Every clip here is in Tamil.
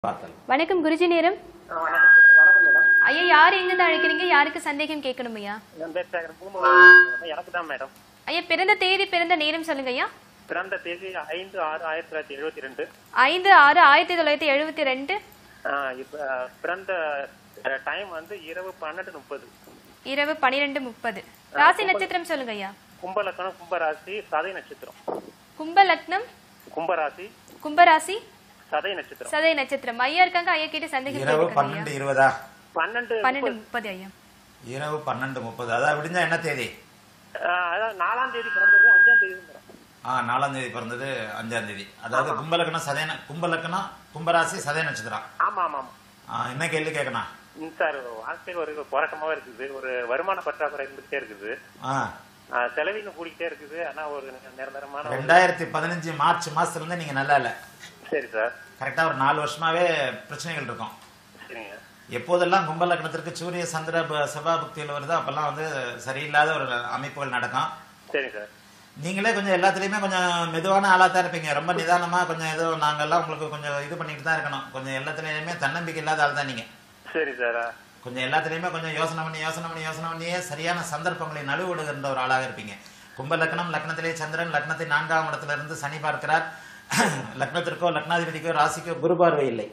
பார்த்தல் வணக்கம் குருஜி நேரம் ஆ, வணக்கம் வணக்கம் மேடம் ஐயா யார் எங்கிருந்து அழைக்கிறீங்க யாருக்கு சந்தேகம் கேட்கணும் ஐயா என் பேர் சேகர் பூம்புகார் எனக்கு தான் மேடம் ஐயா பிறந்த தேதி பிறந்த நேரம் சொல்லுங்க ஐயா பிறந்த தேதி ஐந்து ஆறு ஆயிரத்தி தொள்ளாயிரத்தி எழுபத்தி ரெண்டு ஐந்து ஆறு ஆயிரத்தி தொள்ளாயிரத்தி எழுபத்தி ரெண்டு இப்போ பிறந்த டைம் வந்து இரவு பன்னெண்டு முப்பது இரவு பனிரெண்டு முப்பது ராசி நட்சத்திரம் சொல்லுங்க ஐயா கும்பலக்கணம் கும்பராசி சதை நட்சத்திரம் கும்ப லக்னம் கும்பராசி கும்பராசி சதை நட்சத்திரம் சதய நட்சத்திரம் ஐயா இருக்காங்க ஐயா கிட்ட சந்தேகம் இரவு கேட்கணும் ஐயா பன்னெண்டு இருபதா பன்னெண்டு பன்னெண்டு முப்பது ஐயா இரவு பன்னெண்டு முப்பது அதான் விடிஞ்சா என்ன தேதி ஆ, அதான் நாலாம் தேதி பிறந்தது அஞ்சாம் தேதி மேடம் ஆ நாலாம் தேதி பிறந்தது அஞ்சாம் தேதி அதாவது கும்பலக்கணம் சதய கும்பலக்கணம் கும்பராசி சதய நட்சத்திரம் ஆமா ஆமா ஆமா ஆ, என்ன கேள்வி கேட்கணும் ம், சார் வாழ்க்கையில் ஒரு போராட்டமாவே இருக்குது ஒரு வருமான பற்றாக்குறை இருந்துகிட்டே இருக்குது ஆ ஆ, செலவினம் கூடிக்கிட்டே இருக்குது ஆனா ஒரு நிரந்தரமான ஒரு- ரெண்டாயிரத்தி பதினஞ்சு மார்ச் மாசத்துல இருந்து நீங்க நல்லா இல்ல சரி சார் கரெக்டா ஒரு நாலு வருஷமாவே பிரச்சனைகள் இருக்கும் சரிங்க எப்போதெல்லாம் கும்பலக்கணத்திற்கு சூரிய சந்திர ப- செவ்வாய் புக்தியில் வருதோ அப்பெல்லாம் வந்து சரியில்லாத ஒரு அமைப்புகள் நடக்கும் சரிங்க சார் நீங்களே கொஞ்சம் எல்லாத்துலயுமே கொஞ்சம் மெதுவான ஆளா தான் இருப்பீங்க ரொம்ப நிதானமா கொஞ்சம் ஏதோ நாங்கெல்லாம் உங்களுக்கு கொஞ்சம் இது பண்ணிட்டு தான் இருக்கணும் கொஞ்சம் எல்லாத்துலயுமே தன்னம்பிக்கை இல்லாத ஆள் தான் நீங்க சரி சார் கொஞ்சம் எல்லாத்துலயுமே கொஞ்சம் யோசனை பண்ணி யோசனை பண்ணி யோசனை பண்ணியே சரியான சந்தர்ப்பங்களை நழுவிடுகின்ற ஒரு ஆளாக இருப்பீங்க கும்ப லக்னம் லக்னத்திலே சந்திரன் லக்னத்தை நான்காம் இடத்துல இருந்து சனி பார்க்கிறார் லக்னத்திற்கோ லக்னாதிபதிக்கோ ராசிக்கோ குரு பார்வை இல்லை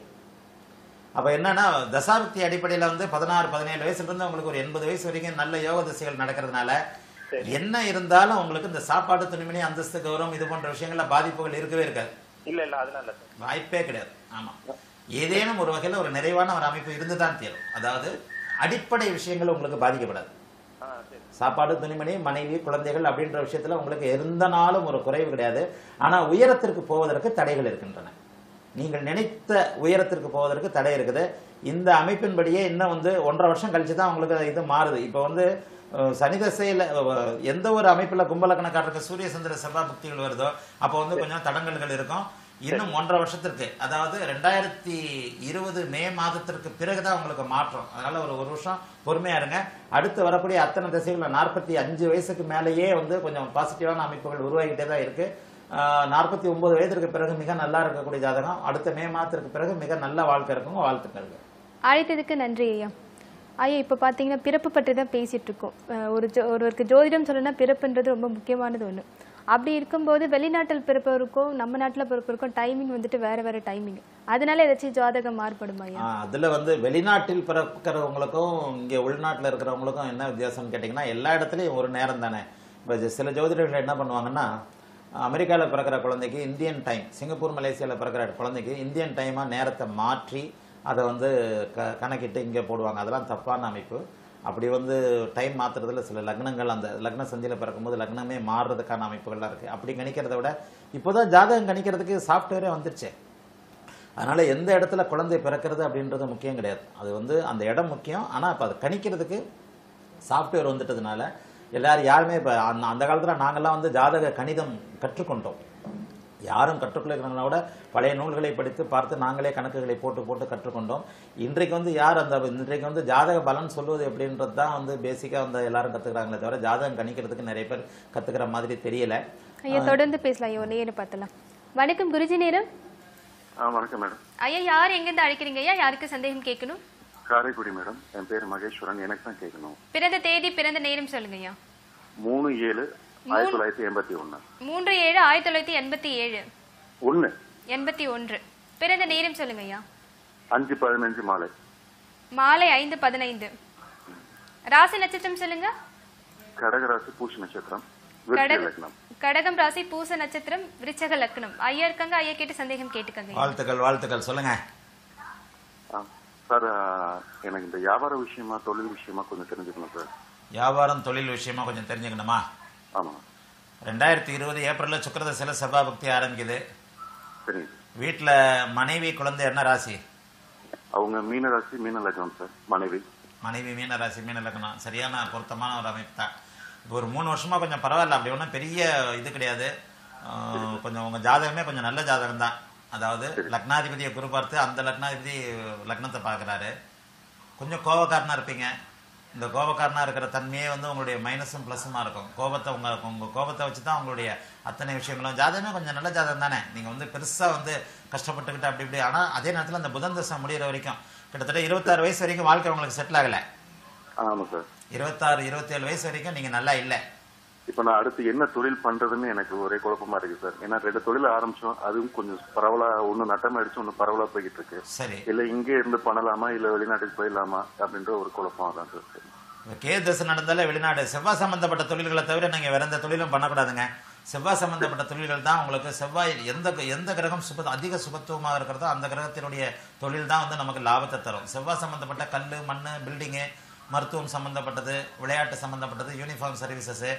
அப்ப என்னன்னா தசாபக்தி அடிப்படையில வந்து பதினாறு பதினேழு வயசுல இருந்து உங்களுக்கு ஒரு எண்பது வயசு வரைக்கும் நல்ல யோக திசைகள் நடக்கிறதுனால என்ன இருந்தாலும் உங்களுக்கு இந்த சாப்பாடு துணிமணி அந்தஸ்து கௌரவம் இது போன்ற விஷயங்கள்ல பாதிப்புகள் இருக்கவே இருக்காது இல்ல இல்ல அதெல்லாம் இல்ல சார் வாய்ப்பே கிடையாது ஆமா ஏதேனும் ஒரு வகையில ஒரு நிறைவான ஒரு அமைப்பு இருந்துதான் தீரும் அதாவது அடிப்படை விஷயங்கள் உங்களுக்கு பாதிக்கப்படாது ஆ சரி சாப்பாடு துணிமணி மனைவி குழந்தைகள் அப்படின்ற விஷயத்துல உங்களுக்கு எந்த நாளும் ஒரு குறைவு கிடையாது ஆனா உயரத்திற்கு போவதற்கு தடைகள் இருக்கின்றன நீங்கள் நினைத்த உயரத்திற்கு போவதற்கு தடை இருக்குது இந்த அமைப்பின்படியே இன்னும் வந்து ஒன்றரை வருஷம் கழிச்சு தான் உங்களுக்கு இது மாறுது இப்போ வந்து அஹ், சனி தசையில அஹ், எந்த ஒரு அமைப்புல கும்பலக்கணக்காரருக்கு சூரிய சந்திர செவ்வாய் புக்திகள் வருதோ அப்போ வந்து கொஞ்சம் தடங்கல்கள் இருக்கும் இன்னும் ஒன்றரை வருஷத்திற்கு அதாவது ரெண்டாயிரத்தி இருபது மே மாதத்திற்கு பிறகுதான் உங்களுக்கு மாற்றம் அதனால ஒரு ஒரு வருஷம் பொறுமையா இருங்க அடுத்து வரக்கூடிய அத்தனை திசைகளில் நாற்பத்தி அஞ்சு வயசுக்கு மேலேயே வந்து கொஞ்சம் பாசிட்டிவான அமைப்புகள் உருவாகிட்டே தான் இருக்கு நாற்பத்தி ஒன்பது வயதிற்கு பிறகு மிக நல்லா இருக்கக்கூடிய ஜாதகம் அடுத்த மே மாதத்திற்கு பிறகு மிக நல்ல வாழ்க்கை இருக்கும் வாழ்த்துக்கள் அழைத்ததுக்கு நன்றி ஐயா ஐயா இப்போ பார்த்தீங்கன்னா பிறப்பு பற்றி தான் பேசிட்டு இருக்கோம் அஹ் ஒரு ஜோ ஒருவருக்கு ஜோதிடம் சொல்லணும்னா பிறப்புன்றது ரொம்ப முக்கியமானது ஒன்று அப்படி இருக்கும்போது வெளிநாட்டில் பிறப்பவருக்கும் நம்ம நாட்டில் பிறப்பவருக்கும் டைமிங் வந்துட்டு வேற வேற டைமிங் அதனால ஏதாச்சும் ஜாதகம் மாறுபடுமா ஐயா ஆஹ் அதுல வந்து வெளிநாட்டில் பிறக்கிறவங்களுக்கும் இங்க உள்நாட்டில் இருக்கிறவங்களுக்கும் என்ன வித்தியாசம்னு கேட்டிங்கன்னா எல்லா இடத்துலையும் ஒரு நேரம் தானே இப்போ சில ஜோதிடர்கள் என்ன பண்ணுவாங்கன்னா அமெரிக்காவில் பிறக்கிற குழந்தைக்கு இந்தியன் டைம் சிங்கப்பூர் மலேசியாவில் பிறக்கிற குழந்தைக்கு இந்தியன் டைமாக நேரத்தை மாற்றி அதை வந்து க கணக்கிட்டு இங்கே போடுவாங்க அதெல்லாம் தப்பான அமைப்பு அப்படி வந்து டைம் மாத்துறதுல சில லக்னங்கள் அந்த லக்ன சந்தியில் பிறக்கும்போது லக்னமே மாறுறதுக்கான அமைப்புகள்லாம் இருக்குது அப்படி கணிக்கிறத விட இப்போதான் ஜாதகம் கணிக்கிறதுக்கு சாஃப்ட்வேரே வந்துருச்சே அதனால எந்த இடத்துல குழந்தை பிறக்கிறது அப்படின்றது முக்கியம் கிடையாது அது வந்து அந்த இடம் முக்கியம் ஆனால் இப்போ அதை கணிக்கிறதுக்கு சாஃப்ட்வேர் வந்துட்டதுனால எல்லாரும் யாருமே இப்போ அந்த அந்த காலத்தில் நாங்கள்லாம் வந்து ஜாதக கணிதம் கற்றுக்கொண்டோம் யாரும் கற்றுக்கொள்கிறவங்கள விட பழைய நூல்களை படித்து பார்த்து நாங்களே கணக்குகளை போட்டு போட்டு கற்றுக்கொண்டோம் இன்றைக்கு வந்து யார் அந்த இன்றைக்கு வந்து ஜாதக பலன் சொல்லுவது எப்படின்றது தான் வந்து பேசிக்காக வந்து எல்லாரும் கற்றுக்கிறாங்களே தவிர ஜாதகம் கணிக்கிறதுக்கு நிறைய பேர் கற்றுக்கிற மாதிரி தெரியல ஐயா தொடர்ந்து பேசலாம் ஐயா நேரம் பார்த்தலாம் வணக்கம் குருஜி நேரம் ஆ வணக்கம் மேடம் ஐயா யார் எங்கிருந்து அழைக்கிறீங்க ஐயா யாருக்கு சந்தேகம் கேட்கணும் காரைக்குடி மேடம் என் பேர் மகேஸ்வரன் எனக்கு தான் கேட்கணும் பிறந்த தேதி பிறந்த நேரம் சொல்லுங்க ஐயா மூணு ஏழு ஆயிரத்தி தொள்ளாயிரத்தி எண்பத்தி ஒன்று மூன்று ஏழு ஆயிரத்தி தொள்ளாயிரத்தி எண்பத்தி ஏழு ஒன்று எண்பத்தி ஒன்று பிறந்த நேரம் சொல்லுங்க ஐயா அஞ்சு பதினஞ்சு மாலை மாலை ஐந்து பதினைந்து ராசி நட்சத்திரம் சொல்லுங்க கடகராசி பூச நட்சத்திரம் விருச்சிக கடக லக்னம் கடகம் ராசி பூச நட்சத்திரம் விருச்சக லக்னம் ஐயா இருக்காங்க ஐயா கேட்டு சந்தேகம் கேட்டுக்கங்க ஐயா. வாழ்த்துக்கள் வாழ்த்துக்கள் சொல்லுங்க ஆ, சார் ஆ, எனக்கு இந்த வியாபார விஷயமா தொழில் விஷயமா கொஞ்சம் தெரிஞ்சுக்கணும் சார் வியாபாரம் தொழில் விஷயமா கொஞ்சம் தெரிஞ்சுக்கணுமா ஆமாம் ரெண்டாயிரத்தி இருபது ஏப்ரலில் சுக்கிரதசையில செவ்வாய் பக்தி ஆரம்பிக்குது சரிங்க வீட்டில் மனைவி குழந்தை என்ன ராசி அவங்க மீன ராசி மீன லக்னம் சார் மனைவி மனைவி மீன ராசி மீன லக்னம் சரியான பொருத்தமான ஒரு அமைப்பு தான் இப்போ ஒரு மூணு வருஷமா கொஞ்சம் பரவாயில்ல அப்படி ஒன்றும் பெரிய இது கிடையாது ஆஹ் கொஞ்சம் உங்க ஜாதகமே கொஞ்சம் நல்ல ஜாதகம் தான் அதாவது லக்னாதிபதியை குரு பார்த்து அந்த லக்னாதிபதி லக்னத்தை பார்க்குறாரு கொஞ்சம் கோவக்காரனா இருப்பீங்க இந்த கோபக்காரனா இருக்கிற தன்மையே வந்து உங்களுடைய மைனஸும் ப்ளஸுமா இருக்கும் கோபத்தை உங்க உங்க கோபத்தை வச்சு தான் உங்களுடைய அத்தனை விஷயங்களும் ஜாதகமே கொஞ்சம் நல்ல ஜாதகம் தானே நீங்க வந்து பெருசா வந்து கஷ்டப்பட்டுக்கிட்டு அப்படி இப்படி ஆனா அதே நேரத்துல அந்த புதன் தசை முடியிற வரைக்கும் கிட்டத்தட்ட இருபத்தாறு வயசு வரைக்கும் வாழ்க்கை உங்களுக்கு செட்டில் ஆகல ஆமா சார் இருபத்தாறு இருபத்தேழு வயசு வரைக்கும் நீங்க நல்லா இல்ல இப்ப நான் அடுத்து என்ன தொழில் பண்றதுன்னு எனக்கு ஒரே குழப்பமா இருக்கு சார் ஏன்னா ரெண்டு தொழில் ஆரம்பிச்சோம் அதுவும் கொஞ்சம் பரவலா ஒண்ணு நட்டமாயிடுச்சு ஒண்ணு பரவலா போய்கிட்டு இருக்கு சரி இல்ல இங்கே இருந்து பண்ணலாமா இல்ல வெளிநாட்டுக்கு போயிடலாமா அப்படின்ற ஒரு குழப்பம் தான் சார் இப்ப கே தசை நடந்தாலே வெளிநாடு செவ்வாய் சம்பந்தப்பட்ட தொழில்களை தவிர நீங்க வேற எந்த தொழிலும் பண்ணக்கூடாதுங்க செவ்வாய் சம்பந்தப்பட்ட தொழில்கள் தான் உங்களுக்கு செவ்வாய் எந்த எந்த கிரகம் சுப அதிக சுபத்துவமாக இருக்கிறதோ அந்த கிரகத்தினுடைய தொழில் தான் வந்து நமக்கு லாபத்தை தரும் செவ்வாய் சம்பந்தப்பட்ட கல் மண் பில்டிங்கு மருத்துவம் சம்பந்தப்பட்டது விளையாட்டு சம்பந்தப்பட்டது யூனிஃபார்ம் சர்வீசஸ்ஸு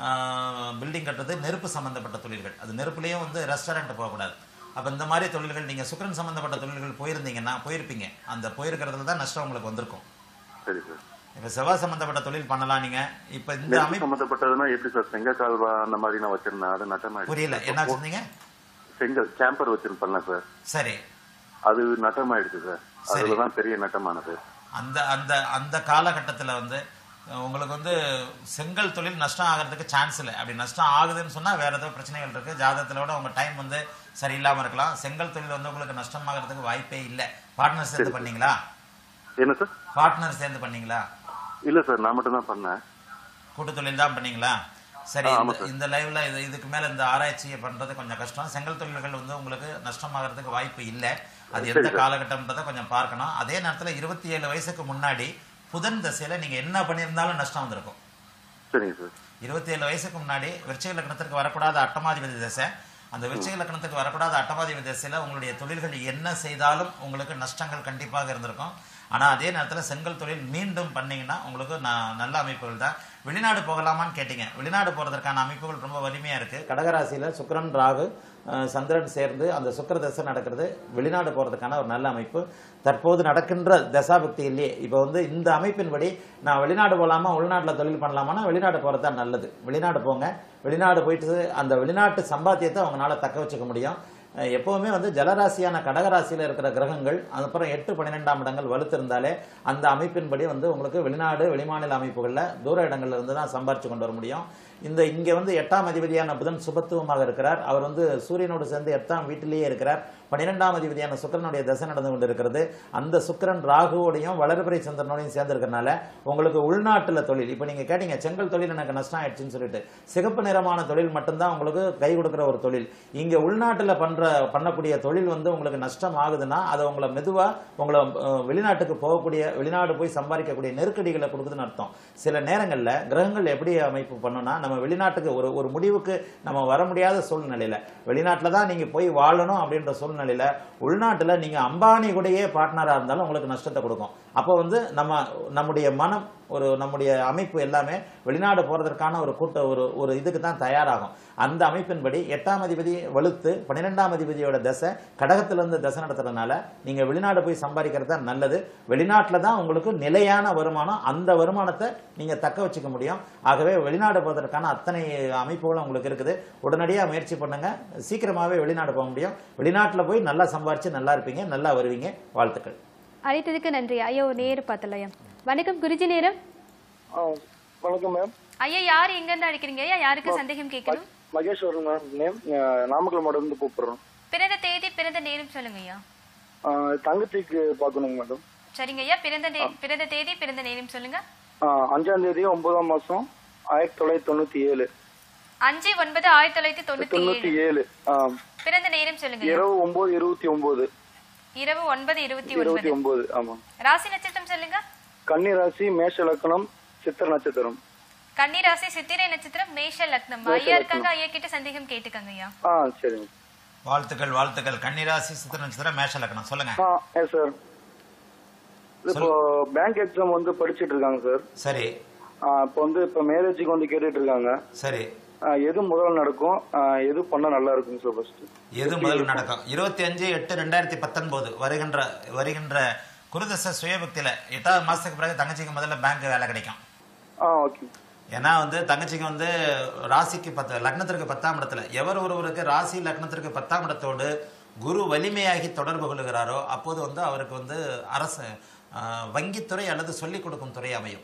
பில்டிங் கட்டுறது நெருப்பு சம்பந்தப்பட்ட தொழில்கள் அது நெருப்புலேயும் வந்து ரெஸ்டாரண்ட் போகக்கூடாது அப்போ இந்த மாதிரி தொழில்கள் நீங்கள் சுக்கரன் சம்பந்தப்பட்ட தொழில்கள் போயிருந்தீங்கன்னா போயிருப்பீங்க அந்த போயிருக்கிறதுல தான் நஷ்டம் உங்களுக்கு வந்திருக்கும் சரி சார் இப்ப செவ்வாய் சம்பந்தப்பட்ட தொழில் பண்ணலாம் நீங்க இப்ப இந்த நெருப்பு அமைப்பு சம்பந்தப்பட்டதுன்னா எப்படி சார் செங்கல் கால்வா அந்த மாதிரி நான் வச்சிருந்தேன் அது நட்டமாயிடுச்சு புரியல என்ன சொன்னீங்க செங்கல் கேம்பர் வச்சிருப்பேன்ல சார் சரி அது நட்டமாயிடுச்சு சார் சரி. அதுலதான் பெரிய நட்டமானது அந்த அந்த அந்த காலகட்டத்துல வந்து அஹ், உங்களுக்கு வந்து செங்கல் தொழில் நஷ்டம் ஆகிறதுக்கு சான்ஸ் இல்லை அப்படி நஷ்டம் ஆகுதுன்னு சொன்னா வேற ஏதோ பிரச்சனைகள் இருக்கு ஜாதகத்துல விட உங்க டைம் வந்து சரியில்லாம இருக்கலாம் செங்கல் தொழில் வந்து உங்களுக்கு நஷ்டம் ஆகிறதுக்கு வாய்ப்பே இல்லை பார்ட்னர் சேர்ந்து பண்ணீங்களா என்ன சார் பார்ட்னர் சேர்ந்து பண்ணீங்களா இல்ல சார் நான் மட்டும் தான் பண்ணேன் கூட்டு தொழில் தான் பண்ணீங்களா சரி ஆ, ஆமா இந்த- இந்த லைவ்ல இது இதுக்கு மேல இந்த ஆராய்ச்சியை பண்றது கொஞ்சம் கஷ்டம் செங்கல் தொழில்கள் வந்து உங்களுக்கு நஷ்டமாகறதுக்கு வாய்ப்பு இல்லை அது எந்த காலகட்டம்ன்றதை கொஞ்சம் பார்க்கணும் அதே நேரத்துல இருபத்தி ஏழு வயசுக்கு முன்னாடி புதன் தசையில நீங்க என்ன பண்ணியிருந்தாலும் நஷ்டம் வந்திருக்கும் சரிங்க சார் இருபத்தி ஏழு வயசுக்கு முன்னாடி விருச்சிக லக்னத்திற்கு வரக்கூடாத அட்டமாதிபதி தசை அந்த விருச்சிக லக்னத்துக்கு வரக்கூடாத அட்டமாதிபதி தசையில உங்களுடைய தொழில்கள் என்ன செய்தாலும் உங்களுக்கு நஷ்டங்கள் கண்டிப்பாக இருந்திருக்கும் ஆனா அதே நேரத்துல செங்கல் தொழில் மீண்டும் பண்ணீங்கன்னா உங்களுக்கு ந- நல்ல அமைப்புகள் தான் வெளிநாடு போகலாமான்னு கேட்டீங்க வெளிநாடு போறதற்கான அமைப்புகள் ரொம்ப வலிமையா இருக்கு கடகராசியில சுக்கிரன் ராகு அஹ், சந்திரன் சேர்ந்து அந்த சுக்கிர தசை நடக்கிறது வெளிநாடு போறதுக்கான ஒரு நல்ல அமைப்பு தற்போது நடக்கின்ற தசாபக்தியிலேயே இப்போ வந்து இந்த அமைப்பின்படி நான் வெளிநாடு போகலாமா உள்நாட்டுல தொழில் பண்ணலாமான்னா வெளிநாடு போறது தான் நல்லது வெளிநாடு போங்க வெளிநாடு போயிட்டு அந்த வெளிநாட்டு சம்பாத்தியத்தை அவங்களால தக்க வச்சுக்க முடியும் அஹ் எப்பவுமே வந்து ஜலராசியான கடகராசியில இருக்கிற கிரகங்கள் அப்புறம் எட்டு பன்னிரெண்டாம் இடங்கள் வலுத்திருந்தாலே அந்த அமைப்பின்படி வந்து உங்களுக்கு வெளிநாடு வெளிமாநில அமைப்புகள்ல தூர இடங்கள்ல இருந்து தான் சம்பாரிச்சு கொண்டு வர முடியும் இந்த இங்க வந்து எட்டாம் அதிபதியான புதன் சுபத்துவமாக இருக்கிறார் அவர் வந்து சூரியனோடு சேர்ந்து எட்டாம் வீட்டிலேயே இருக்கிறார் பன்னிரெண்டாம் அதிபதியான சுக்கிரனுடைய தசை நடந்து கொண்டு இருக்கிறது அந்த சுக்கிரன் ராகுவோடையும் வளர்பிறை சந்திரனோடையும் சேர்ந்து இருக்கறனால உங்களுக்கு உள்நாட்டுல தொழில் இப்போ நீங்க கேட்டீங்க செங்கல் தொழில் எனக்கு நஷ்டம் ஆயிடுச்சுன்னு சொல்லிட்டு சிகப்பு நிறமான தொழில் மட்டும்தான் உங்களுக்கு கை கொடுக்கிற ஒரு தொழில் இங்க உள்நாட்டுல பண்ற பண்ணக்கூடிய தொழில் வந்து உங்களுக்கு நஷ்டம் ஆகுதுன்னா அதை உங்களை மெதுவா உங்களை அஹ், வெளிநாட்டுக்கு போகக்கூடிய வெளிநாடு போய் சம்பாதிக்கக்கூடிய நெருக்கடிகளை கொடுக்குதுன்னு அர்த்தம் சில நேரங்கள்ல கிரகங்கள் எப்படி அமைப்பு பண்ணுனா நம்ம வெளிநாட்டுக்கு ஒரு ஒரு முடிவுக்கு நம்ம வர முடியாத சூழ்நிலையில வெளிநாட்டுல தான் நீங்க போய் வாழணும் அப்படின்ற சூழ்நிலையில உள்நாட்டுல நீங்க அம்பானி கூடயே பார்ட்னரா இருந்தாலும் உங்களுக்கு நஷ்டத்தை கொடுக்கும் அப்போ வந்து நம்ம நம்முடைய மனம் ஒரு நம்முடைய அமைப்பு எல்லாமே வெளிநாடு போறதற்கான ஒரு கூட்ட ஒரு ஒரு இதுக்கு தான் தயாராகும் அந்த அமைப்பின்படி எட்டாம் அதிபதி வலுத்து பன்னிரெண்டாம் அதிபதியோட தசை கடகத்திலிருந்து தசை நடத்துறதுனால நீங்க வெளிநாடு போய் சம்பாதிக்கிறது தான் நல்லது வெளிநாட்டில் தான் உங்களுக்கு நிலையான வருமானம் அந்த வருமானத்தை நீங்க தக்க வச்சுக்க முடியும் ஆகவே வெளிநாடு போவதற்கான அத்தனை அமைப்புகளும் உங்களுக்கு இருக்குது உடனடியாக முயற்சி பண்ணுங்க சீக்கிரமாவே வெளிநாடு போக முடியும் வெளிநாட்டில் போய் நல்லா சம்பாரிச்சு நல்லா இருப்பீங்க நல்லா வருவீங்க வாழ்த்துக்கள் அழைத்ததுக்கு நன்றி ஐயா ஒரு நேரு பார்த்தலையா வணக்கம் குருஜி நேரம் ஆ, வணக்கம் மேம் ஐயா யார் எங்க இருந்து அழைக்கிறீங்க ஐயா யாருக்கு சந்தேகம் கேட்கணும் மகேஸ்வரன் மேம் நேம் நாமக்கல் மாவட்டம் இருந்து கூப்பிடுறோம் பிறந்த தேதி பிறந்த நேரம் சொல்லுங்க ஐயா ஆ, தங்கச்சிக்கு பார்க்கணுங்க மேடம் சரிங்க ஐயா பிறந்த நே- பிறந்த தேதி பிறந்த நேரம் சொல்லுங்க ஆ, அஞ்சாம் தேதி ஒன்பதாம் மாசம் ஆயிரத்தி தொள்ளாயிரத்தி தொண்ணூத்தி ஏழு அஞ்சு ஒன்பது ஆயிரத்தி தொள்ளாயிரத்தி தொண்ணூத்தி தொண்ணூத்தி ஏழு ஏழு ஆ, பிறந்த நேரம் சொல்லுங்க ஐயா. இரவு ஒன்பது இருபத்தி ஒன்பது இரவு ஒன்பது இருபத்தி இருபத்தி ஒன்பது ஒன்பது ஆமா ராசி நட்சத்திரம் சொல்லுங்க கன்னி ராசி மேஷ லக்கணம் சித்திர நட்சத்திரம் கன்னி ராசி சித்திரை நட்சத்திரம் மேஷ லக்னம் ஐயா இருக்காங்க ஐயா கிட்ட சந்தேகம் கேட்டுக்கங்க ஐயா ஆ சரிங்க வாழ்த்துக்கள் வாழ்த்துக்கள் கன்னிராசி சித்திர நட்சத்திரம் மேஷ லக்னம் சொல்லுங்க ஆ எஸ் சார் இப்போ பேங்க் எக்ஸாம் வந்து படிச்சிட்டு இருக்காங்க சார் சரி ஆ, இப்போ வந்து இப்போ மேரேஜுக்கு வந்து கேட்டுட்டு இருக்காங்க சரி ஆ, எது முதல்ல நடக்கும் ஆ, எது பண்ணா நல்லா இருக்குங்க சார் ஃபர்ஸ்ட் எது முதல்ல நடக்கும் இருபத்தி அஞ்சு எட்டு ரெண்டாயிரத்தி பத்தொன்பது வருகின்ற வருகின்ற குருதச சுயபக்தியில எட்டாவது மாசத்துக்கு பிறகு தங்கச்சிக்கு முதல்ல பேங்க் வேலை கிடைக்கும் ஆ ஓகே ஏன்னா வந்து தங்கச்சிக்கு வந்து ராசிக்கு பத்து லக்னத்திற்கு பத்தாம் இடத்துல எவர் ஒருவருக்கு ராசி லக்னத்திற்கு பத்தாம் இடத்தோடு குரு வலிமையாகி தொடர்பு கொள்கிறாரோ அப்போது வந்து அவருக்கு வந்து அரசு ஆஹ், வங்கித்துறை அல்லது சொல்லிக் கொடுக்கும் துறை அமையும்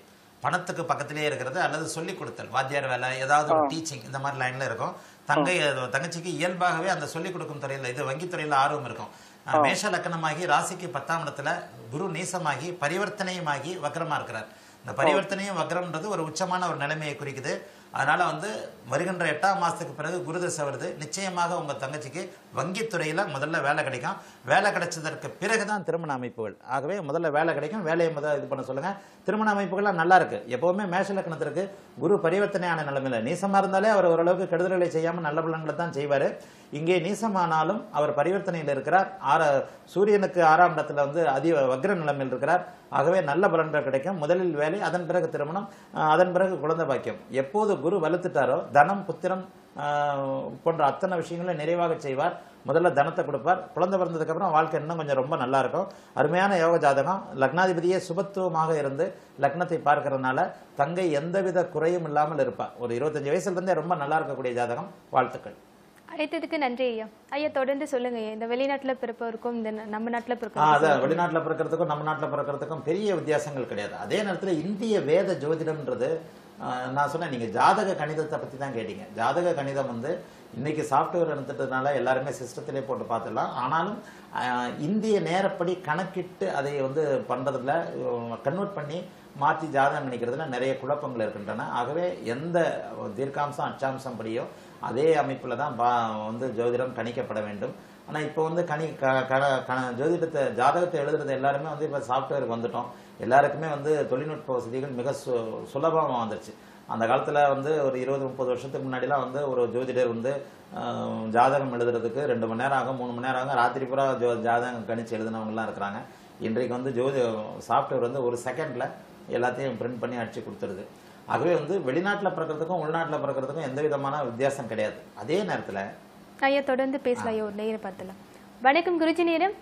பணத்துக்கு பக்கத்திலேயே இருக்கிறது அல்லது சொல்லிக் கொடுத்தல் வாத்தியார் வேலை ஏதாவது ஒரு டீச்சிங் இந்த மாதிரி லைன்ல இருக்கும் தங்கை தங்கச்சிக்கு இயல்பாகவே அந்த சொல்லிக் கொடுக்கும் துறையில் இது வங்கித்துறையில் ஆர்வம் இருக்கும் அஹ், மேஷ லக்னமாகி ராசிக்கு பத்தாம் இடத்துல குரு நீசமாகி பரிவர்த்தனையுமாகி வக்ரமா இருக்கிறார் இந்த பரிவர்த்தனையும் வக்ரம்ன்றது ஒரு உச்சமான ஒரு நிலைமையை குறிக்குது அதனால வந்து வருகின்ற எட்டாம் மாசத்துக்கு பிறகு குருதசை வருது நிச்சயமாக உங்க தங்கச்சிக்கு வங்கித்துறையில முதல்ல வேலை கிடைக்கும் வேலை கிடைச்சதற்கு பிறகுதான் திருமண அமைப்புகள் ஆகவே முதல்ல வேலை கிடைக்கும் வேலையை முதல்ல இது பண்ண சொல்லுங்க திருமண அமைப்புகள்லாம் நல்லா இருக்கு எப்பவுமே மேஷ லக்னத்திற்கு குரு பரிவர்த்தனையான நிலைமையில நீசமா இருந்தாலே அவர் ஓரளவுக்கு கெடுதல்களை செய்யாம நல்ல பலன்களை தான் செய்வாரு இங்கே நீசமானாலும் அவர் பரிவர்த்தனையில் இருக்கிறார் ஆற சூரியனுக்கு ஆறாம் இடத்துல வந்து அதி வக்ர நிலைமையில் இருக்கிறார் ஆகவே நல்ல பலன்கள் கிடைக்கும் முதலில் வேலை அதன் பிறகு திருமணம் அஹ், அதன் பிறகு குழந்தை பாக்கியம் எப்போது குரு வலுத்துட்டாரோ தனம் புத்திரம் அஹ், போன்ற அத்தனை விஷயங்களை நிறைவாக செய்வார் முதல்ல தனத்தை கொடுப்பார் குழந்தை பிறந்ததுக்கு அப்புறம் வாழ்க்கை இன்னும் கொஞ்சம் ரொம்ப நல்லா இருக்கும் அருமையான யோக ஜாதகம் லக்னாதிபதியே சுபத்துவமாக இருந்து லக்னத்தை பார்க்கறதுனால தங்கை எந்தவித குறையும் இல்லாமல் இருப்பார் ஒரு இருபத்தஞ்சு வயசுல இருந்தே ரொம்ப நல்லா இருக்கக்கூடிய ஜாதகம் வாழ்த்துக்கள் அழைத்ததுக்கு நன்றி ஐயா ஐயா தொடர்ந்து சொல்லுங்க ஐயா இந்த வெளிநாட்டுல பிறப்பவருக்கும் இந்த ந- நம்ம நாட்டுல ஆ, பிறப்பவருக்கும் அதான் வெளிநாட்டுல பிறக்கிறதுக்கும் நம்ம நாட்டுல பிறக்கிறதுக்கும் பெரிய வித்தியாசங்கள் கிடையாது அதே நேரத்துல இந்திய வேத ஜோதிடம்ன்றது ஆ, நான் சொன்னேன் நீங்க ஜாதக கணிதத்தை பத்தி தான் கேட்டீங்க ஜாதக கணிதம் வந்து இன்னைக்கு சாஃப்ட்வேர் எடுத்துட்டதுனால எல்லாருமே சிஸ்டத்திலே போட்டு பார்த்துடலாம் ஆனாலும் ஆ, இந்திய நேரப்படி கணக்கிட்டு அதை வந்து பண்றதுல கன்வெர்ட் பண்ணி மாற்றி ஜாதகம் நினைக்கிறதுல நிறைய குழப்பங்கள் இருக்கின்றன ஆகவே எந்த தீர்க்காம்சம் அச்சாம்சம் படியோ அதே அமைப்புல தான் பா- வந்து ஜோதிடம் கணிக்கப்பட வேண்டும் ஆனா இப்போ வந்து கணி க- க- க- ஜோதிடத்தை ஜாதகத்தை எழுதுறது எல்லாருமே வந்து இப்போ சாஃப்ட்வேருக்கு வந்துட்டோம் எல்லாருக்குமே வந்து தொழில்நுட்ப வசதிகள் மிக சு சுலபமாக வந்துருச்சு அந்த காலத்துல வந்து ஒரு இருபது முப்பது வருஷத்துக்கு முன்னாடிலாம் வந்து ஒரு ஜோதிடர் வந்து ஆஹ், ஜாதகம் எழுதுறதுக்கு ரெண்டு மணி நேரம் ஆகும் மூணு மணி நேரம் ஆகும் ராத்திரி பூரா ஜோ ஜாதகம் கணிச்சு எழுதினவங்கலாம் இருக்கிறாங்க இன்றைக்கு வந்து ஜோதி சாஃப்ட்வேர் வந்து ஒரு செகண்ட்ல எல்லாத்தையும் பிரிண்ட் பண்ணி அடிச்சு கொடுத்துருது ஆகவே வந்து வெளிநாட்டுல பிறக்கிறதுக்கும் உள்நாட்டுல பிறக்கிறதுக்கும் எந்த விதமான வித்தியாசம் கிடையாது அதே நேரத்துல ஐயா தொடர்ந்து பேசலாம் ஐயா ஒரு நேரம் பார்த்தலாம் வணக்கம் குருஜி நேரம்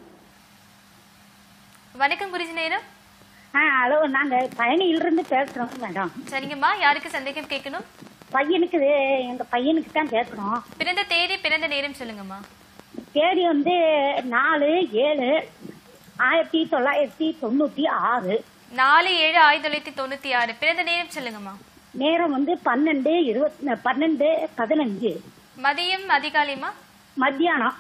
வணக்கம் குருஜி நேரம் ஆ ஹலோ நாங்க பயணியிலிருந்து பேசுறோம் மேடம் சரிங்கம்மா யாருக்கு சந்தேகம் கேட்கணும் பையனுக்கு எங்க பையனுக்கு தான் கேட்கணும் பிறந்த தேதி பிறந்த நேரம் சொல்லுங்கம்மா தேதி வந்து நாலு ஏழு ஆயிரத்தி தொள்ளாயிரத்தி தொண்ணூத்தி ஆறு நாலு ஏழு ஆயிரத்தி தொள்ளாயிரத்தி தொண்ணூத்தி ஆறு பிறந்த நேரம் சொல்லுங்கம்மா நேரம் வந்து பன்னெண்டு இருபத்தி பன்னெண்டு பதினஞ்சு மதியம் அதிகாலைமா மத்தியானம்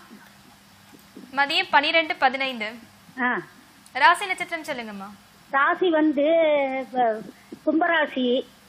மதியம் பனிரெண்டு பதினைந்து ஆ ராசி நட்சத்திரம் சொல்லுங்கம்மா ராசி வந்து அஹ், கும்பராசி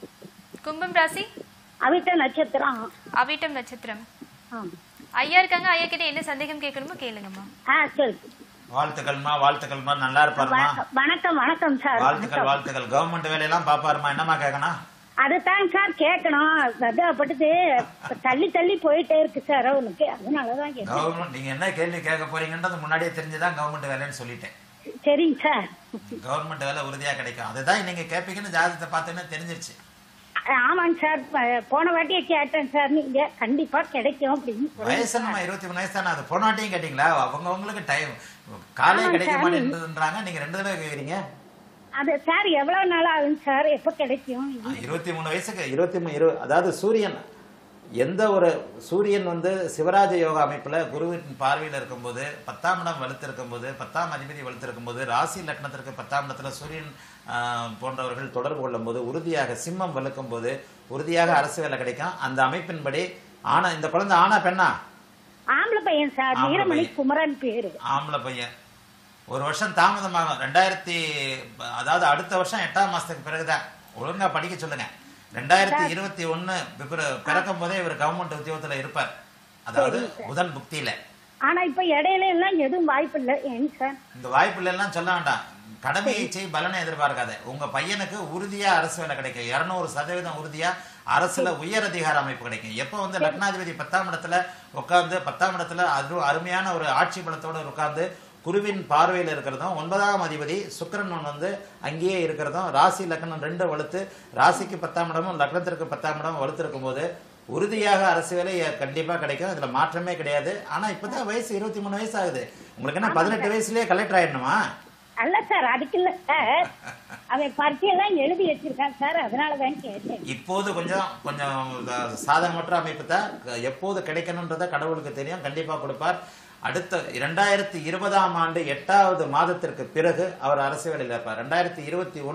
கும்பம் ராசி அவிட்ட நட்சத்திரம் அவிட்டம் நட்சத்திரம் ஆ. ஐயா இருக்காங்க ஐயா கிட்ட என்ன சந்தேகம் கேட்கணுமோ கேளுங்கம்மா ஆ சரி வாழ்த்துக்கள்மா வாழ்த்துக்கள்மா நல்லா இருப்பாருமா வணக்கம், வணக்கம் வணக்கம் சார் வாழ்த்துக்கள் வாழ்த்துக்கள் கவர்மெண்ட் வேலையெல்லாம் பாப்பாருமா என்னம்மா கேட்கணும் அதுதான் சார் கேட்கணும் அதாப்பட்டது தள்ளி தள்ளி போயிட்டே இருக்கு சார் அவனுக்கு அதனாலதான் கேட்டேன் கவர்மெண்ட் நீங்க என்ன கேள்வி கேட்க போறீங்கன்றது முன்னாடியே தெரிஞ்சுதான் கவர்மெண்ட் வேலைன்னு சொல்லிட்டேன் சரிங்க சார் கவர்மெண்ட் வேலை உறுதியா கிடைக்கும் அதுதான் நீங்க கேட்பீங்கன்னு ஜாதகத்தை பார்த்தோன்னே தெரிஞ்சிருச்சு ஆமாங்க சார் ப- போன வாட்டியே கேட்டேன் சார் நீங்க கண்டிப்பா கிடைக்கும் அப்படின்னு சொன்னீங்க. வயசு நம்ம இருபத்தி மூணு வயசு தானே அது போனாட்டியும் கேட்டீங்களா அவங்க அவங்களுக்கு டைம் காலையும் கிடைக்க மாட்டேன்றதுன்றாங்க நீங்க ரெண்டு தடவை கேக்குறீங்க அது சார் எவ்வளவு நாள் ஆகும் சார் எப்ப கிடைக்கும் இருபத்தி மூணு வயசுக்கு இருபத்தி மூணு இரு அதாவது சூரியன் எந்த ஒரு சூரியன் வந்து சிவராஜ யோகா அமைப்புல குருவின் பார்வையில் இருக்கும்போது பத்தாம் இடம் வலுத்து இருக்கும்போது பத்தாம் அதிபதி வலுத்து இருக்கும்போது ராசி லக்னத்திற்கு பத்தாம் இடத்துல சூரியன் ஆஹ், போன்றவர்கள் தொடர்பு கொள்ளும்போது உறுதியாக சிம்மம் வலுக்கும் போது உறுதியாக அரசு வேலை கிடைக்கும் அந்த அமைப்பின்படி ஆனா இந்த குழந்தை ஆனா பெண்ணா ஆம்பளை பையன் சார் ஆம்பளை நீலமணி பையன். குமரன் பேரு ஆம்பளை பையன் ஒரு வருஷம் தாமதமாகும் ரெண்டாயிரத்தி அதாவது அடுத்த வருஷம் எட்டாம் மாசத்துக்கு பிறகுதான் ஒழுங்கா படிக்க சொல்லுங்க ரெண்டாயிரத்தி இருபத்தி ஒண்ணு பிப்ர- பிறக்கும் போதே இவர் கவர்மெண்ட் உத்தியோகத்துல இருப்பார் அதாவது முதல் புக்தியில ஆனா இப்ப இடையில எல்லாம் எதுவும் வாய்ப்பு இல்லை ஏங்க சார் இந்த வாய்ப்புல எல்லாம் சொல்ல வேண்டாம் கடமையை செய் பலனை எதிர்பார்க்காத உங்க பையனுக்கு உறுதியா அரசு வேலை கிடைக்கும் இருநூறு சதவீதம் உறுதியா அரசுல உயர் அதிகார அமைப்பு கிடைக்கும் எப்போ வந்து லக்னாதிபதி பத்தாம் இடத்துல உட்கார்ந்து பத்தாம் இடத்துல அது அருமையான ஒரு ஆட்சி பலத்தோட உட்கார்ந்து குருவின் பார்வையில் இருக்கிறதும் ஒன்பதாம் அதிபதி சுக்கிரன் வந்து அங்கேயே இருக்கிறதும் ராசி லக்னம் ரெண்டு வலுத்து ராசிக்கு பத்தாம் இடமும் லக்னத்திற்கு பத்தாம் இடமும் வலுத்து இருக்கும்போது உறுதியாக அரசு வேலை கண்டிப்பா கிடைக்கும் இதுல மாற்றமே கிடையாது ஆனா இப்பதான் வயசு இருபத்தி மூணு வயசு ஆகுது உங்களுக்கு என்ன பதினெட்டு வயசுலயே கலெக்டர் ஆயிடணுமா அல்ல சார் அதுக்கு இல்ல சார் அவன் பரீட்சையெல்லாம் எழுதி வச்சிருக்கான் சார் அதனாலதான் கேட்டேன் இப்போது கொஞ்சம் கொஞ்சம் சாதகமற்ற அமைப்பு தான் எப்போது கிடைக்கணுன்றத கடவுளுக்கு தெரியும் கண்டிப்பா கொடுப்பார் அடுத்த இரண்டாயிரத்தி இருபதாம் ஆண்டு எட்டாவது மாதத்திற்கு பிறகு அவர் அரசு வேலையில் இருப்பார் ரெண்டாயிரத்தி இருபத்தி ஒண்ணு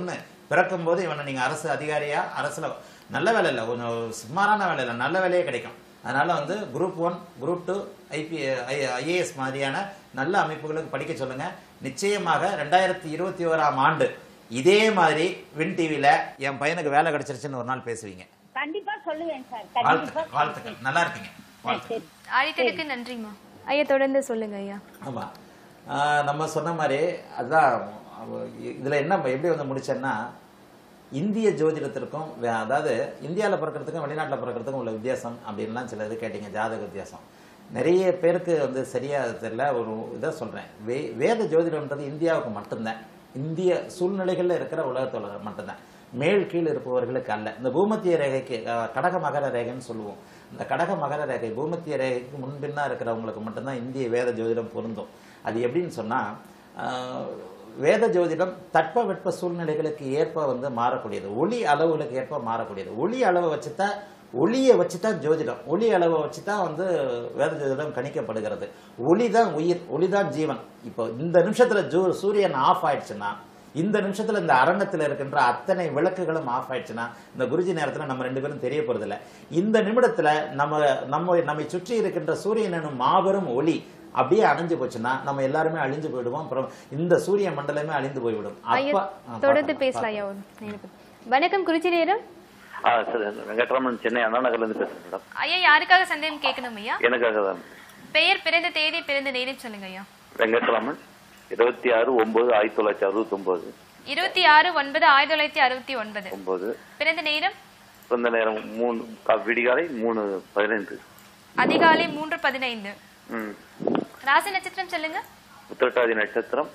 பிறக்கும்போது இவனை நீங்கள் அரசு அதிகாரியா அரசுல நல்ல வேலை இல்லை கொஞ்சம் சுமாரான வேலை இல்லை நல்ல வேலையே கிடைக்கும் அதனால வந்து group one group two IP IAS மாதிரியான நல்ல அமைப்புகளுக்கு படிக்க சொல்லுங்க நிச்சயமாக ரெண்டாயிரத்தி இருபத்தி ஓராம் ஆண்டு இதே மாதிரி வின் டிவியில் என் பையனுக்கு வேலை கிடைச்சிருச்சுன்னு ஒரு நாள் பேசுவீங்க கண்டிப்பா சொல்லுவேன் சார் கண்டிப்பா வாழ்த்துக்கள் வாழ்த்துக்கள் நல்லா இருக்கீங்க வாழ்த்துக்கள் அழைத்ததுக்கு நன்றிம்மா ஐயா தொடர்ந்து சொல்லுங்க ஐயா ஆமா ஆஹ் நம்ம சொன்ன மாதிரி அதான் அவ- இதுல என்ன எப்படி வந்து முடிச்சேன்னா இந்திய ஜோதிடத்திற்கும் வே- அதாவது இந்தியாவில் பிறக்கிறதுக்கும் வெளிநாட்டில் பிறக்கிறதுக்கும் உள்ள வித்தியாசம் அப்படின்லாம் சில இது கேட்டீங்க ஜாதக வித்தியாசம் நிறைய பேருக்கு வந்து சரியா தெரியல ஒரு இதை சொல்றேன் வே வேத ஜோதிடம்ன்றது இந்தியாவுக்கு மட்டும்தான் இந்திய சூழ்நிலைகளில் இருக்கிற உலகத்தோட மட்டும்தான் மேல் கீழ் இருப்பவர்களுக்கு அல்ல இந்த பூமத்திய ரேகைக்கு அஹ், கடக மகர ரேகைன்னு சொல்லுவோம் இந்த கடக மகர ரேகை பூமத்திய ரேகைக்கு முன்பின்னா இருக்கிறவங்களுக்கு மட்டும்தான் இந்திய வேத ஜோதிடம் பொருந்தும் அது எப்படின்னு சொன்னா ஆஹ், வேத ஜோதிடம் தட்பவெட்ப சூழ்நிலைகளுக்கு ஏற்ப வந்து மாறக்கூடியது ஒளி அளவுகளுக்கு ஏற்ப மாறக்கூடியது ஒளி அளவை வச்சுதான் ஒளியை வச்சுதான் ஜோதிடம் ஒளி அளவை வச்சுதான் வந்து வேத ஜோதிடம் கணிக்கப்படுகிறது ஒளி தான் உயிர் ஒளி தான் ஜீவன் இப்போ இந்த நிமிஷத்துல ஜூ சூரியன் ஆஃப் ஆயிடுச்சுன்னா இந்த நிமிஷத்துல இந்த அரங்கத்துல இருக்கின்ற அத்தனை விளக்குகளும் ஆஃப் ஆயிடுச்சுன்னா இந்த குருஜி நேரத்துல நம்ம ரெண்டு பேரும் தெரிய போறதில்ல இந்த நிமிடத்துல நம்ம நம்ம நம்மை சுற்றி இருக்கின்ற சூரியன் எனும் மாபெரும் ஒளி அப்படியே அணைஞ்சு போச்சுன்னா நம்ம எல்லாருமே அழிஞ்சு போயிடுவோம் அப்புறம் இந்த சூரிய மண்டலமே அழிந்து போய்விடும் ஐயா அப்ப ஆ, தொடர்ந்து பார்க்கலாம், பேசலாம் ஐயா ஒரு நேரம். வணக்கம் குறிச்சி நேரம் ஆ சரி வெங்கட்ராமன் சென்னை அண்ணா நகர்ல இருந்து பேசுறேன் மேடம் ஐயா யாருக்காக சந்தேகம் கேட்கணும் ஐயா எனக்காக தான் பெயர் பிறந்த தேதி பிறந்த நேரம் சொல்லுங்க ஐயா வெங்கட்ராமன் இருபத்தி ஆறு ஒன்பது ஆயிரத்தி தொள்ளாயிரத்தி அறுபத்தி ஒன்பது இருபத்தி ஆறு ஒன்பது ஆயிரத்தி தொள்ளாயிரத்தி அறுபத்தி ஒன்பது ஒன்பது பிறந்த நேரம் பிறந்த நேரம் மூணு கா- விடிகாலை மூணு பதினைந்து அதிகாலை மூன்று பதினைந்து ம் ராசி நட்சத்திரம் சொல்லுங்க உத்திரட்டாதி நட்சத்திரம்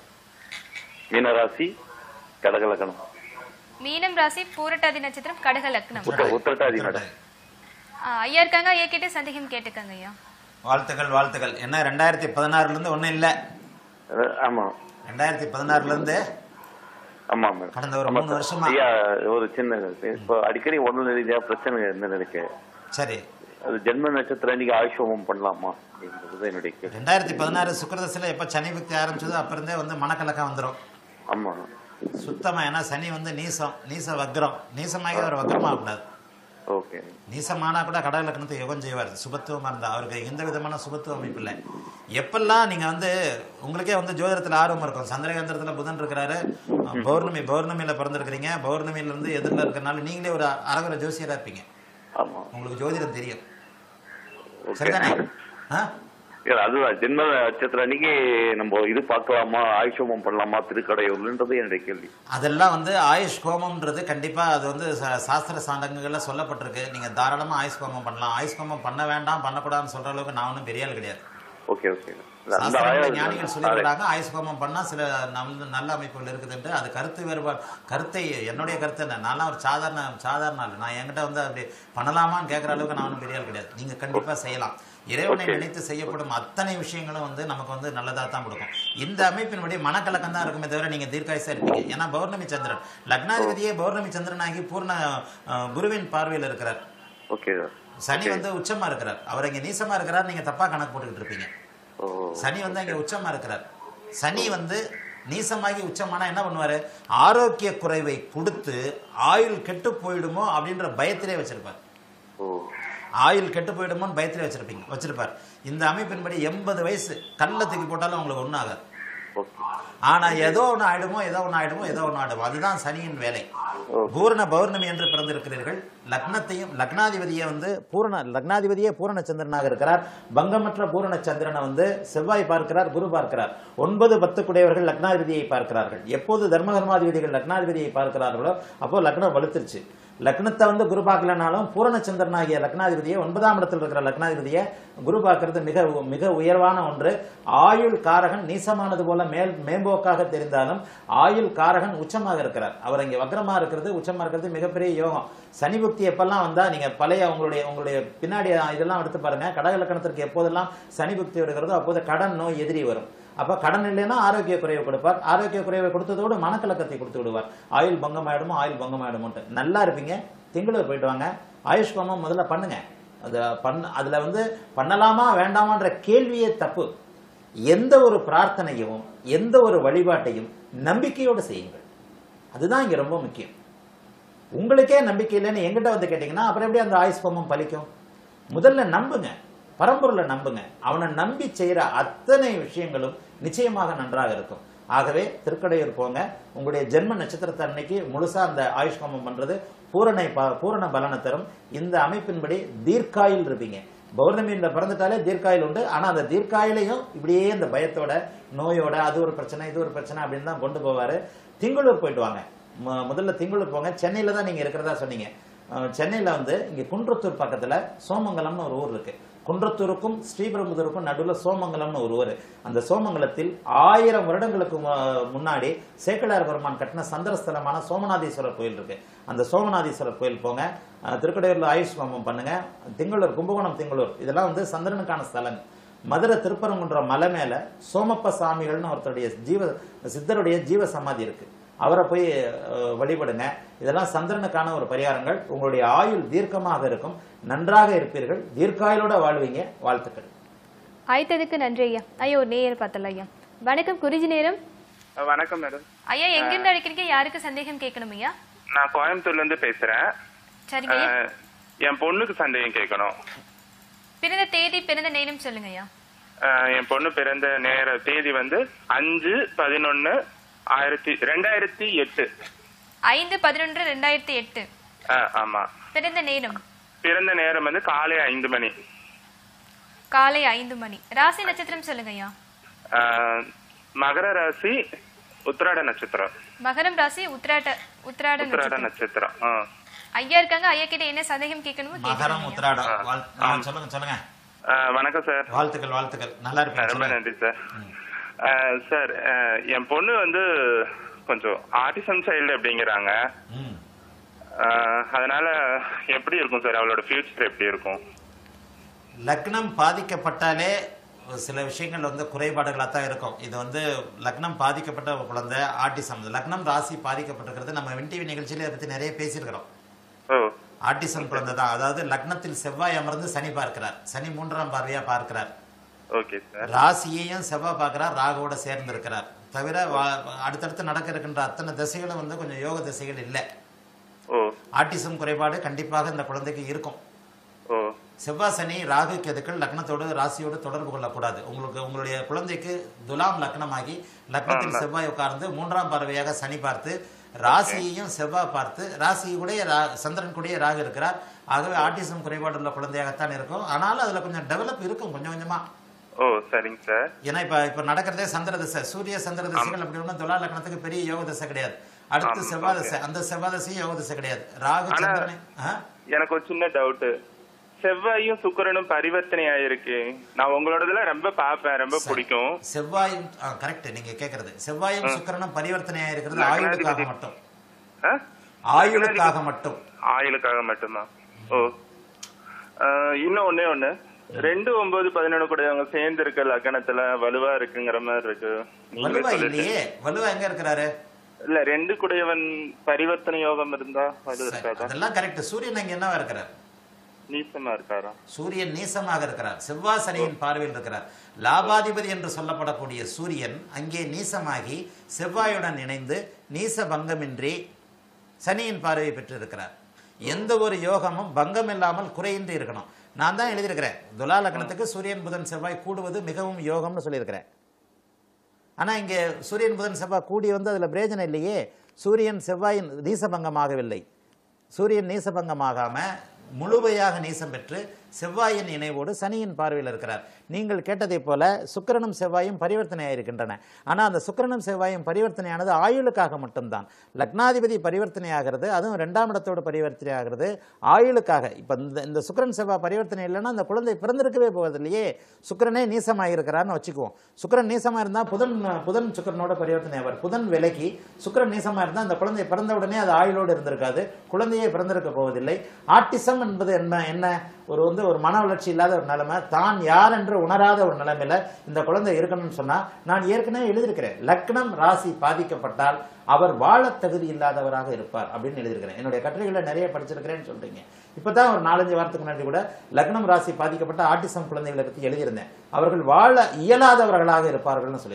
மீனராசி கடகலக்கணம் மீனம் ராசி பூரட்டாதி நட்சத்திரம் கடக லக்னம் உத்த- உத்திரட்டாதி நடம் ஆ, ஐயா இருக்காங்க ஐயா கிட்ட சந்தேகம் கேட்டுக்கங்க ஐயா வாழ்த்துக்கள் வாழ்த்துக்கள் என்ன ரெண்டாயிரத்தி பதினாறுல இருந்து ஒண்ணும் இல்ல அஹ், ஆமா ரெண்டாயிரத்தி பதினாறுல இருந்து ஆமா மேடம் கடந்த ஒரு ஆமா மூணு சார். வருஷமா. ஐயா ஒரு சின்ன இப்போ அடிக்கடி ஒண்ணு ரீதியா பிரச்சனை என்ன நினைக்க சரி அது ஜென்ம நட்சத்திரம் இன்னைக்கு ஆயுஷோமம் பண்ணலாமா அப்படின்றது என்னுடைய கேள்வி ரெண்டாயிரத்தி பதினாறு சுக்கிரதசில எப்ப சனி பக்தி ஆரம்பிச்சதோ அப்ப இருந்தே வந்து மனக்கலக்கம் வந்துரும் ஆமா சுத்தமா ஏன்னா சனி வந்து நீசம் நீச வக்ரம் நீசமாகி அவர் வக்ரமா கூடாது ஓகே நீசமானா கூட கடக லக்னத்தை யுகம் செய்வார் சுபத்துவமா இருந்தா அவருக்கு எந்த விதமான சுபத்துவ அமைப்பு இல்லை எப்பெல்லாம் நீங்க வந்து உங்களுக்கே வந்து ஜோதிடத்துல ஆர்வம் இருக்கும் சந்திரகேந்திரத்துல புதன் இருக்கிறாரு பௌர்ணமி பௌர்ணமியில பிறந்திருக்கிறீங்க பௌர்ணமியில இருந்து எதிரில் இருக்கிறனால நீங்களே ஒரு அரகுர ஜோசியரா இருப்பீங்க ஆமா உங்களுக்கு ஜோதிடம் தெரியும் ஓகே சரிதானே ஆ? இல்ல, அதுதான் ஜென்ம நட்சத்திரம் அன்னைக்கு நம்ம இது பார்க்கலாமா ஆயுஷோமம் பண்ணலாமா திருக்கடையூர்ன்றது என்னுடைய கேள்வி அதெல்லாம் வந்து ஆயுஷ் கோமம்ன்றது கண்டிப்பா அது வந்து ச- சாஸ்திர சாண்டங்கள்ல சொல்லப்பட்டிருக்கு நீங்க தாராளமா ஆயுஷ் கோமம் பண்ணலாம் ஆயுஷ் கோமம் பண்ண வேண்டாம் பண்ணக்கூடாதுன்னு சொல்ற அளவுக்கு நான் ஒன்றும் பெரிய ஆள் கிடையாது ஓகே ஓகே இல்ல, அந்த சாஸ்திரத்துல ஆயுள் ஞானிகள் அதே. சொல்லியிருக்கிறாங்க ஆயுஷ் கோமம் பண்ணா சில நல்ல நல்ல அமைப்புகள் இருக்குதுன்ட்டு அது கருத்து வேறுபாடு கருத்தை என்னுடைய கருத்து என்ன நான்லாம் ஒரு சாதாரண சாதாரண ஆள் நான் என்கிட்ட வந்து அப்படி பண்ணலாமான்னு கேட்குற அளவுக்கு நான் ஒன்றும் பெரிய ஆள் கிடையாது நீங்க கண்டிப்பா செய்யலாம் இறைவனை Okay. நினைத்து செய்யப்படும் அத்தனை விஷயங்களும் வந்து நமக்கு வந்து நல்லதா தான் கொடுக்கும் இந்த அமைப்பின்படி மனக்கலக்கம் தான் இருக்குமே தவிர நீங்க தீர்க்காயசா இருப்பீங்க ஏன்னா பௌர்ணமி சந்திரன் லக்னாதிபதியே பௌர்ணமி சந்திரன் ஆகி பூர்ண அஹ், குருவின் பார்வையில் இருக்கிறார் ஓகே சனி வந்து உச்சமா இருக்கிறார் அவர் இங்க நீசமா இருக்கிறார் நீங்க தப்பா கணக்கு போட்டுக்கிட்டு இருப்பீங்க ஓ சனி வந்து அங்க உச்சமா இருக்கிறார் சனி வந்து நீசமாகி உச்சமானா என்ன பண்ணுவாரு ஆரோக்கிய குறைவை கொடுத்து ஆயுள் கெட்டு போயிடுமோ அப்படின்ற பயத்திலே வச்சிருப்பார் ஓ ஆயுள் கெட்டு போயிடுமோன்னு பயத்திலே வச்சிருப்பீங்க வச்சிருப்பார் இந்த அமைப்பின்படி எண்பது வயசு கல்ல தூக்கி போட்டாலும் உங்களுக்கு ஒன்றும் ஆகாது ஓகே ஆனா ஏதோ ஒன்று ஆயிடுமோ ஏதோ ஒன்று ஆயிடுமோ ஏதோ ஒன்று ஆயிடுமோ அதுதான் சனியின் வேலை ஓ. பூரண பௌர்ணமி என்று பிறந்திருக்கிறீர்கள் லக்னத்தையும் லக்னாதிபதியை வந்து பூரண லக்னாதிபதியே பூரண சந்திரனாக இருக்கிறார் பங்கமற்ற பூரண சந்திரனை வந்து செவ்வாய் பார்க்கிறார் குரு பார்க்கிறார் ஒன்பது பத்து குடையவர்கள் லக்னாதிபதியை பார்க்கிறார்கள் எப்போது தர்ம கர்மாதிபதிகள் லக்னாதிபதியை பார்க்கிறார்களோ அப்போ லக்னம் வலுத்துருச்சு லக்னத்தை வந்து குரு பார்க்கலனாலும் பூரண சந்திரனாகிய லக்னாதிபதியை ஒன்பதாம் இடத்தில் இருக்கிற லக்னாதிபதியை குரு பார்க்கிறது மிக மிக உயர்வான ஒன்று ஆயுள் காரகன் நீசமானது போல மேல் மேம்போக்காக தெரிந்தாலும் ஆயுள் காரகன் உச்சமாக இருக்கிறார் அவர் இங்க வக்ரமா இருக்கிறது உச்சமா இருக்கிறது மிகப்பெரிய யோகம் சனி புக்தி எப்பெல்லாம் வந்தா நீங்க பழைய உங்களுடைய உங்களுடைய பின்னாடி இதெல்லாம் எடுத்து பாருங்க கடக லக்கணத்திற்கு எப்போதெல்லாம் சனி புக்தி வருகிறதோ அப்போது கடன் நோய் எதிரி வரும் அப்ப கடன் இல்லைன்னா ஆரோக்கிய குறைவை கொடுப்பார் ஆரோக்கிய குறைவை கொடுத்ததோடு மனக்கலக்கத்தை கொடுத்து விடுவார் ஆயுள் பங்கம் ஆயிடுமோ ஆயுள் பங்கம் ஆயிடுமோன்ட்டு நல்லா இருப்பீங்க திங்களூர் போயிட்டு வாங்க ஆயுஷ் கோமம் முதல்ல பண்ணுங்க அது பண்ண அதுல வந்து பண்ணலாமா வேண்டாமான்ற கேள்வியே தப்பு எந்த ஒரு பிரார்த்தனையும் எந்த ஒரு வழிபாட்டையும் நம்பிக்கையோடு செய்யுங்கள் அதுதான் இங்க ரொம்ப முக்கியம் உங்களுக்கே நம்பிக்கை இல்லைன்னு எங்கிட்ட வந்து கேட்டீங்கன்னா அப்புறம் எப்படி அந்த ஆயுஷ் ஹோமம் பலிக்கும் முதல்ல நம்புங்க பரம்பொருளை நம்புங்க அவனை நம்பி செய்யற அத்தனை விஷயங்களும் நிச்சயமாக நன்றாக இருக்கும் ஆகவே திருக்கடையூர் போங்க உங்களுடைய ஜென்ம நட்சத்திரத்தை அன்னைக்கு முழுசா அந்த ஆயுஷ் ஹோமம் பண்றது பூரணை ப- பூரண பலனை தரும் இந்த அமைப்பின்படி தீர்க்காயில் இருப்பீங்க பௌர்ணமியில பிறந்துட்டாலே தீர்க்காயில் உண்டு ஆனா அந்த தீர்க்காயிலையும் இப்படியே இந்த பயத்தோட நோயோட அது ஒரு பிரச்சனை இது ஒரு பிரச்சனை அப்படின்னு தான் கொண்டு போவாரு திங்களூர் போயிட்டு வாங்க மு- முதல்ல திங்களூர் போங்க சென்னையில தான் நீங்க இருக்கிறதா சொன்னீங்க அஹ் சென்னையில வந்து இங்க குன்றத்தூர் பக்கத்துல சோமங்கலம்னு ஒரு ஊர் இருக்கு குன்றத்தூருக்கும் ஸ்ரீபெரும்புதூருக்கும் நடுவில் சோமங்கலம்னு ஒரு ஊர் அந்த சோமங்கலத்தில் ஆயிரம் வருடங்களுக்கு மு- முன்னாடி சேக்கலார் பெருமான் கட்டின சந்திரஸ்தலமான சோமநாதீஸ்வரர் கோயில் இருக்கு அந்த சோமநாதீஸ்வரர் கோயில் போங்க அஹ் திருக்கடையூர்ல ஆயுஷ் ஹோமம் பண்ணுங்க திங்களூர் கும்பகோணம் திங்களூர் இதெல்லாம் வந்து சந்திரனுக்கான ஸ்தலங்க மதுரை திருப்பரங்குன்றம் மலை மேல சோமப்ப சாமிகள்னு ஒருத்தருடைய ஜீவ சித்தருடைய ஜீவ சமாதி இருக்கு அவரை போய் அஹ், வழிபடுங்க இதெல்லாம் சந்திரனுக்கான ஒரு பரிகாரங்கள் உங்களுடைய ஆயுள் தீர்க்கமாக இருக்கும் நன்றாக இருப்பீர்கள் தீர்க்காயுளோட வாழ்வீங்க வாழ்த்துக்கள் அழைத்ததுக்கு நன்றி ஐயா ஐயா ஒரு நேயர் பார்த்தல ஐயா வணக்கம் குறிஞ்சி நேரம் வணக்கம் மேடம் ஐயா எங்கிருந்து அழைக்கிறீங்க யாருக்கு சந்தேகம் கேட்கணும் ஐயா நான் கோயம்புத்தூர்ல இருந்து பேசுறேன் சரிங்க ஐயா அஹ், என் பொண்ணுக்கு சந்தேகம் கேட்கணும் பிறந்த தேதி பிறந்த நேரம் சொல்லுங்க ஐயா அஹ், என் பொண்ணு பிறந்த நேர தேதி வந்து அஞ்சு பதினொன்னு ஆயிரத்தி ரெண்டாயிரத்தி எட்டு ஐந்து பதினொன்று ரெண்டாயிரத்தி எட்டு அஹ், ஆமா பிறந்த நேரம் பிறந்த நேரம் வந்து காலை ஐந்து மணி காலை ஐந்து மணி ராசி நட்சத்திரம் சொல்லுங்க ஐயா அஹ், மகர ராசி உத்திராட நட்சத்திரம் மகரம் ராசி உத்திராட உத்திராட உத்திராட நட்சத்திரம் நட்சத்திரம் அஹ். ஐயா இருக்காங்க ஐயா கிட்ட என்ன சந்தேகம் கேட்கணுமோ மகரம் கேட்கணும் ஐயா. உத்திராடம் வாழ்- ஆ, சொல்லுங்க சொல்லுங்க அஹ், வணக்கம் சார் வாழ்த்துக்கள் வாழ்த்துக்கள் நல்லா இருப்பீங்க ரொம்ப சொல்லுங்க. நன்றி சார் அஹ், சார் அஹ், என் பொண்ணு வந்து கொஞ்சம் ஆர்டிசம் சைல்டு அப்படிங்கிறாங்க ம். அஹ், அதனால எப்படி இருக்கும் சார் அவளோட ஃபியூச்சர் எப்படி இருக்கும் லக்னம் பாதிக்கப்பட்டாலே சில விஷயங்கள் வந்து குறைபாடுகளாக தான் இருக்கும் இது வந்து லக்னம் பாதிக்கப்பட்ட ஒரு குழந்தை ஆட்டிசம் லக்னம் ராசி பாதிக்கப்பட்டிருக்கிறது நம்ம வின்டிவி நிகழ்ச்சியில இதை பற்றி நிறைய பேசியிருக்கிறோம் ஓ ஆட்டிசம் குழந்தை தான் அதாவது லக்னத்தில் செவ்வாய் அமர்ந்து சனி பார்க்கிறார் சனி மூன்றாம் பார்வையா பார்க்கிறார் ஓகே சார் ராசியையும் செவ்வாய் பார்க்கிறார் ராகுவோட சேர்ந்து இருக்கிறார் தவிர வா- அடுத்தடுத்து நடக்க இருக்கின்ற அத்தனை திசைகளும் வந்து கொஞ்சம் யோக திசைகள் இல்லை ஓ ஆட்டிசம் குறைபாடு கண்டிப்பாக இந்த குழந்தைக்கு இருக்கும் ஓ செவ்வாய் சனி ராகு கேதுக்கள் லக்னத்தோடு ராசியோடு தொடர்பு கொள்ளக்கூடாது உங்களுக்கு உங்களுடைய குழந்தைக்கு துலாம் லக்னமாகி லக்னத்தில் செவ்வாய் உட்கார்ந்து மூன்றாம் பார்வையாக சனி பார்த்து ராசியையும் செவ்வாய் பார்த்து ராசி கூடயே ரா- சந்திரன் கூடயே ராகு இருக்கிறார் ஆகவே ஆட்டிசம் குறைபாடு உள்ள குழந்தையாகத்தான் இருக்கும் ஆனாலும் அதுல கொஞ்சம் டெவலப் இருக்கும் கொஞ்சம் கொஞ்சமா ஓ சரிங்க சார் ஏன்னா இப்ப இப்ப நடக்கிறதே சந்திர திசை சூரிய சந்திர திசைகள் அப்படி ஒன்றும் துலா லக்னத்துக்கு பெரிய யோக திசை கிடையாது அடுத்து ஆமா, செவ்வாய் okay. திசை அந்த செவ்வாய் திசையும் யோக திசை கிடையாது ராகு ஆனா- சந்திரனே ஆ? எனக்கு ஒரு சின்ன டவுட் செவ்வாயும் சுக்கிரனும் பரிவர்த்தனை ஆயிருக்கு நான் உங்களோடதுல ரொம்ப பாப்பேன் ரொம்ப பிடிக்கும் செவ்வாயும் கரெக்ட் நீங்க கேக்குறது செவ்வாயும் சுக்கிரனும் பரிவர்த்தனையா இருக்கிறது லக்னாதிபதி. ஆயுளுக்காக மட்டும் ஆ? ஆயுளுக்காக மட்டும் ஆயுளுக்காக மட்டுமா ஓ ஆஹ் இன்னும் ஒண்ணே ஒண்ணு ரெண்டு ஒன்பது பதினொன்னு கூட அவங்க சேர்ந்து இருக்க லக்னத்துல வலுவா இருக்குங்கிற மாதிரி இருக்கு நீங்களே வலுவா சொல்லிட்டு இல்லையே வலுவா எங்க இருக்கிறாரு இல்ல ரெண்டு குடையவன் பரிவர்த்தனை யோகம் இருந்தா வலு சரி, இருக்காதா அதெல்லாம் கரெக்ட் சூரியன் அங்க என்னவா இருக்கிறார் நீசமா இருக்காரா சூரியன் நீசமாக இருக்கிறார் செவ்வாய் சனியின் பார்வையில் இருக்கிறார் லாபாதிபதி என்று சொல்லப்படக்கூடிய சூரியன் அங்கே நீசமாகி செவ்வாயுடன் இணைந்து நீச பங்கமின்றி சனியின் பார்வையை பெற்றிருக்கிறார் எந்த ஒரு யோகமும் பங்கம் இல்லாமல் குறையின்றி இருக்கணும் நான் தான் எழுதியிருக்கிறேன் துலா லக்னத்துக்கு சூரியன் புதன் செவ்வாய் கூடுவது மிகவும் யோகம்னு சொல்லியிருக்கிறேன் ஆனா இங்கே சூரியன் புதன் செவ்வாய் கூடி வந்து அதுல பிரயோஜனம் இல்லையே சூரியன் செவ்வாயின் நீசபங்கமாகவில்லை சூரியன் நீசபங்கமாகாம முழுமையாக நீசம் பெற்று செவ்வாயின் இணைவோடு சனியின் பார்வையில் இருக்கிறார் நீங்கள் கேட்டதைப் போல சுக்கிரனும் செவ்வாயும் பரிவர்த்தனையாயிருக்கின்றன ஆனால் அந்த சுக்கிரனும் செவ்வாயும் பரிவர்த்தனையானது ஆயுளுக்காக மட்டும்தான் லக்னாதிபதி பரிவர்த்தனையாகிறது அதுவும் ரெண்டாம் இடத்தோடு பரிவர்த்தனையாகிறது ஆயுளுக்காக இப்போ இந்த இந்த சுக்கிரன் செவ்வாய் பரிவர்த்தனை இல்லைன்னா அந்த குழந்தை பிறந்திருக்கவே போவதில்லையே சுக்கிரனே நீசமாக இருக்கிறான்னு வச்சுக்குவோம் சுக்கிரன் நீசமாக இருந்தால் புதன் புதன் சுக்கிரனோட பரிவர்த்தனை ஆவார் புதன் விலகி சுக்கிரன் நீசமாக இருந்தால் அந்த குழந்தை பிறந்த உடனே அது ஆயுளோடு இருந்திருக்காது குழந்தையே பிறந்திருக்க போவதில்லை ஆட்டிசம் என்பது என்ன என்ன ஒரு வந்து ஒரு மன வளர்ச்சி இல்லாத ஒரு நிலைமை தான் யார் என்று உணராத ஒரு நிலைமையில இந்த குழந்தை இருக்கணும்னு சொன்னா நான் ஏற்கனவே எழுதியிருக்கிறேன் லக்னம் ராசி பாதிக்கப்பட்டால் அவர் வாழ தகுதி இல்லாதவராக இருப்பார் அப்படின்னு எழுதியிருக்கிறேன் என்னுடைய கட்டுரைகளை நிறைய படிச்சிருக்கிறேன்னு சொல்றீங்க இப்பதான் ஒரு நாலஞ்சு வாரத்துக்கு முன்னாடி கூட லக்னம் ராசி பாதிக்கப்பட்ட ஆட்டிசம் குழந்தைகளை பத்தி எழுதியிருந்தேன் அவர்கள் வாழ இயலாதவர்களாக இருப்பார்கள்னு சொல்லியிருக்கிறேன்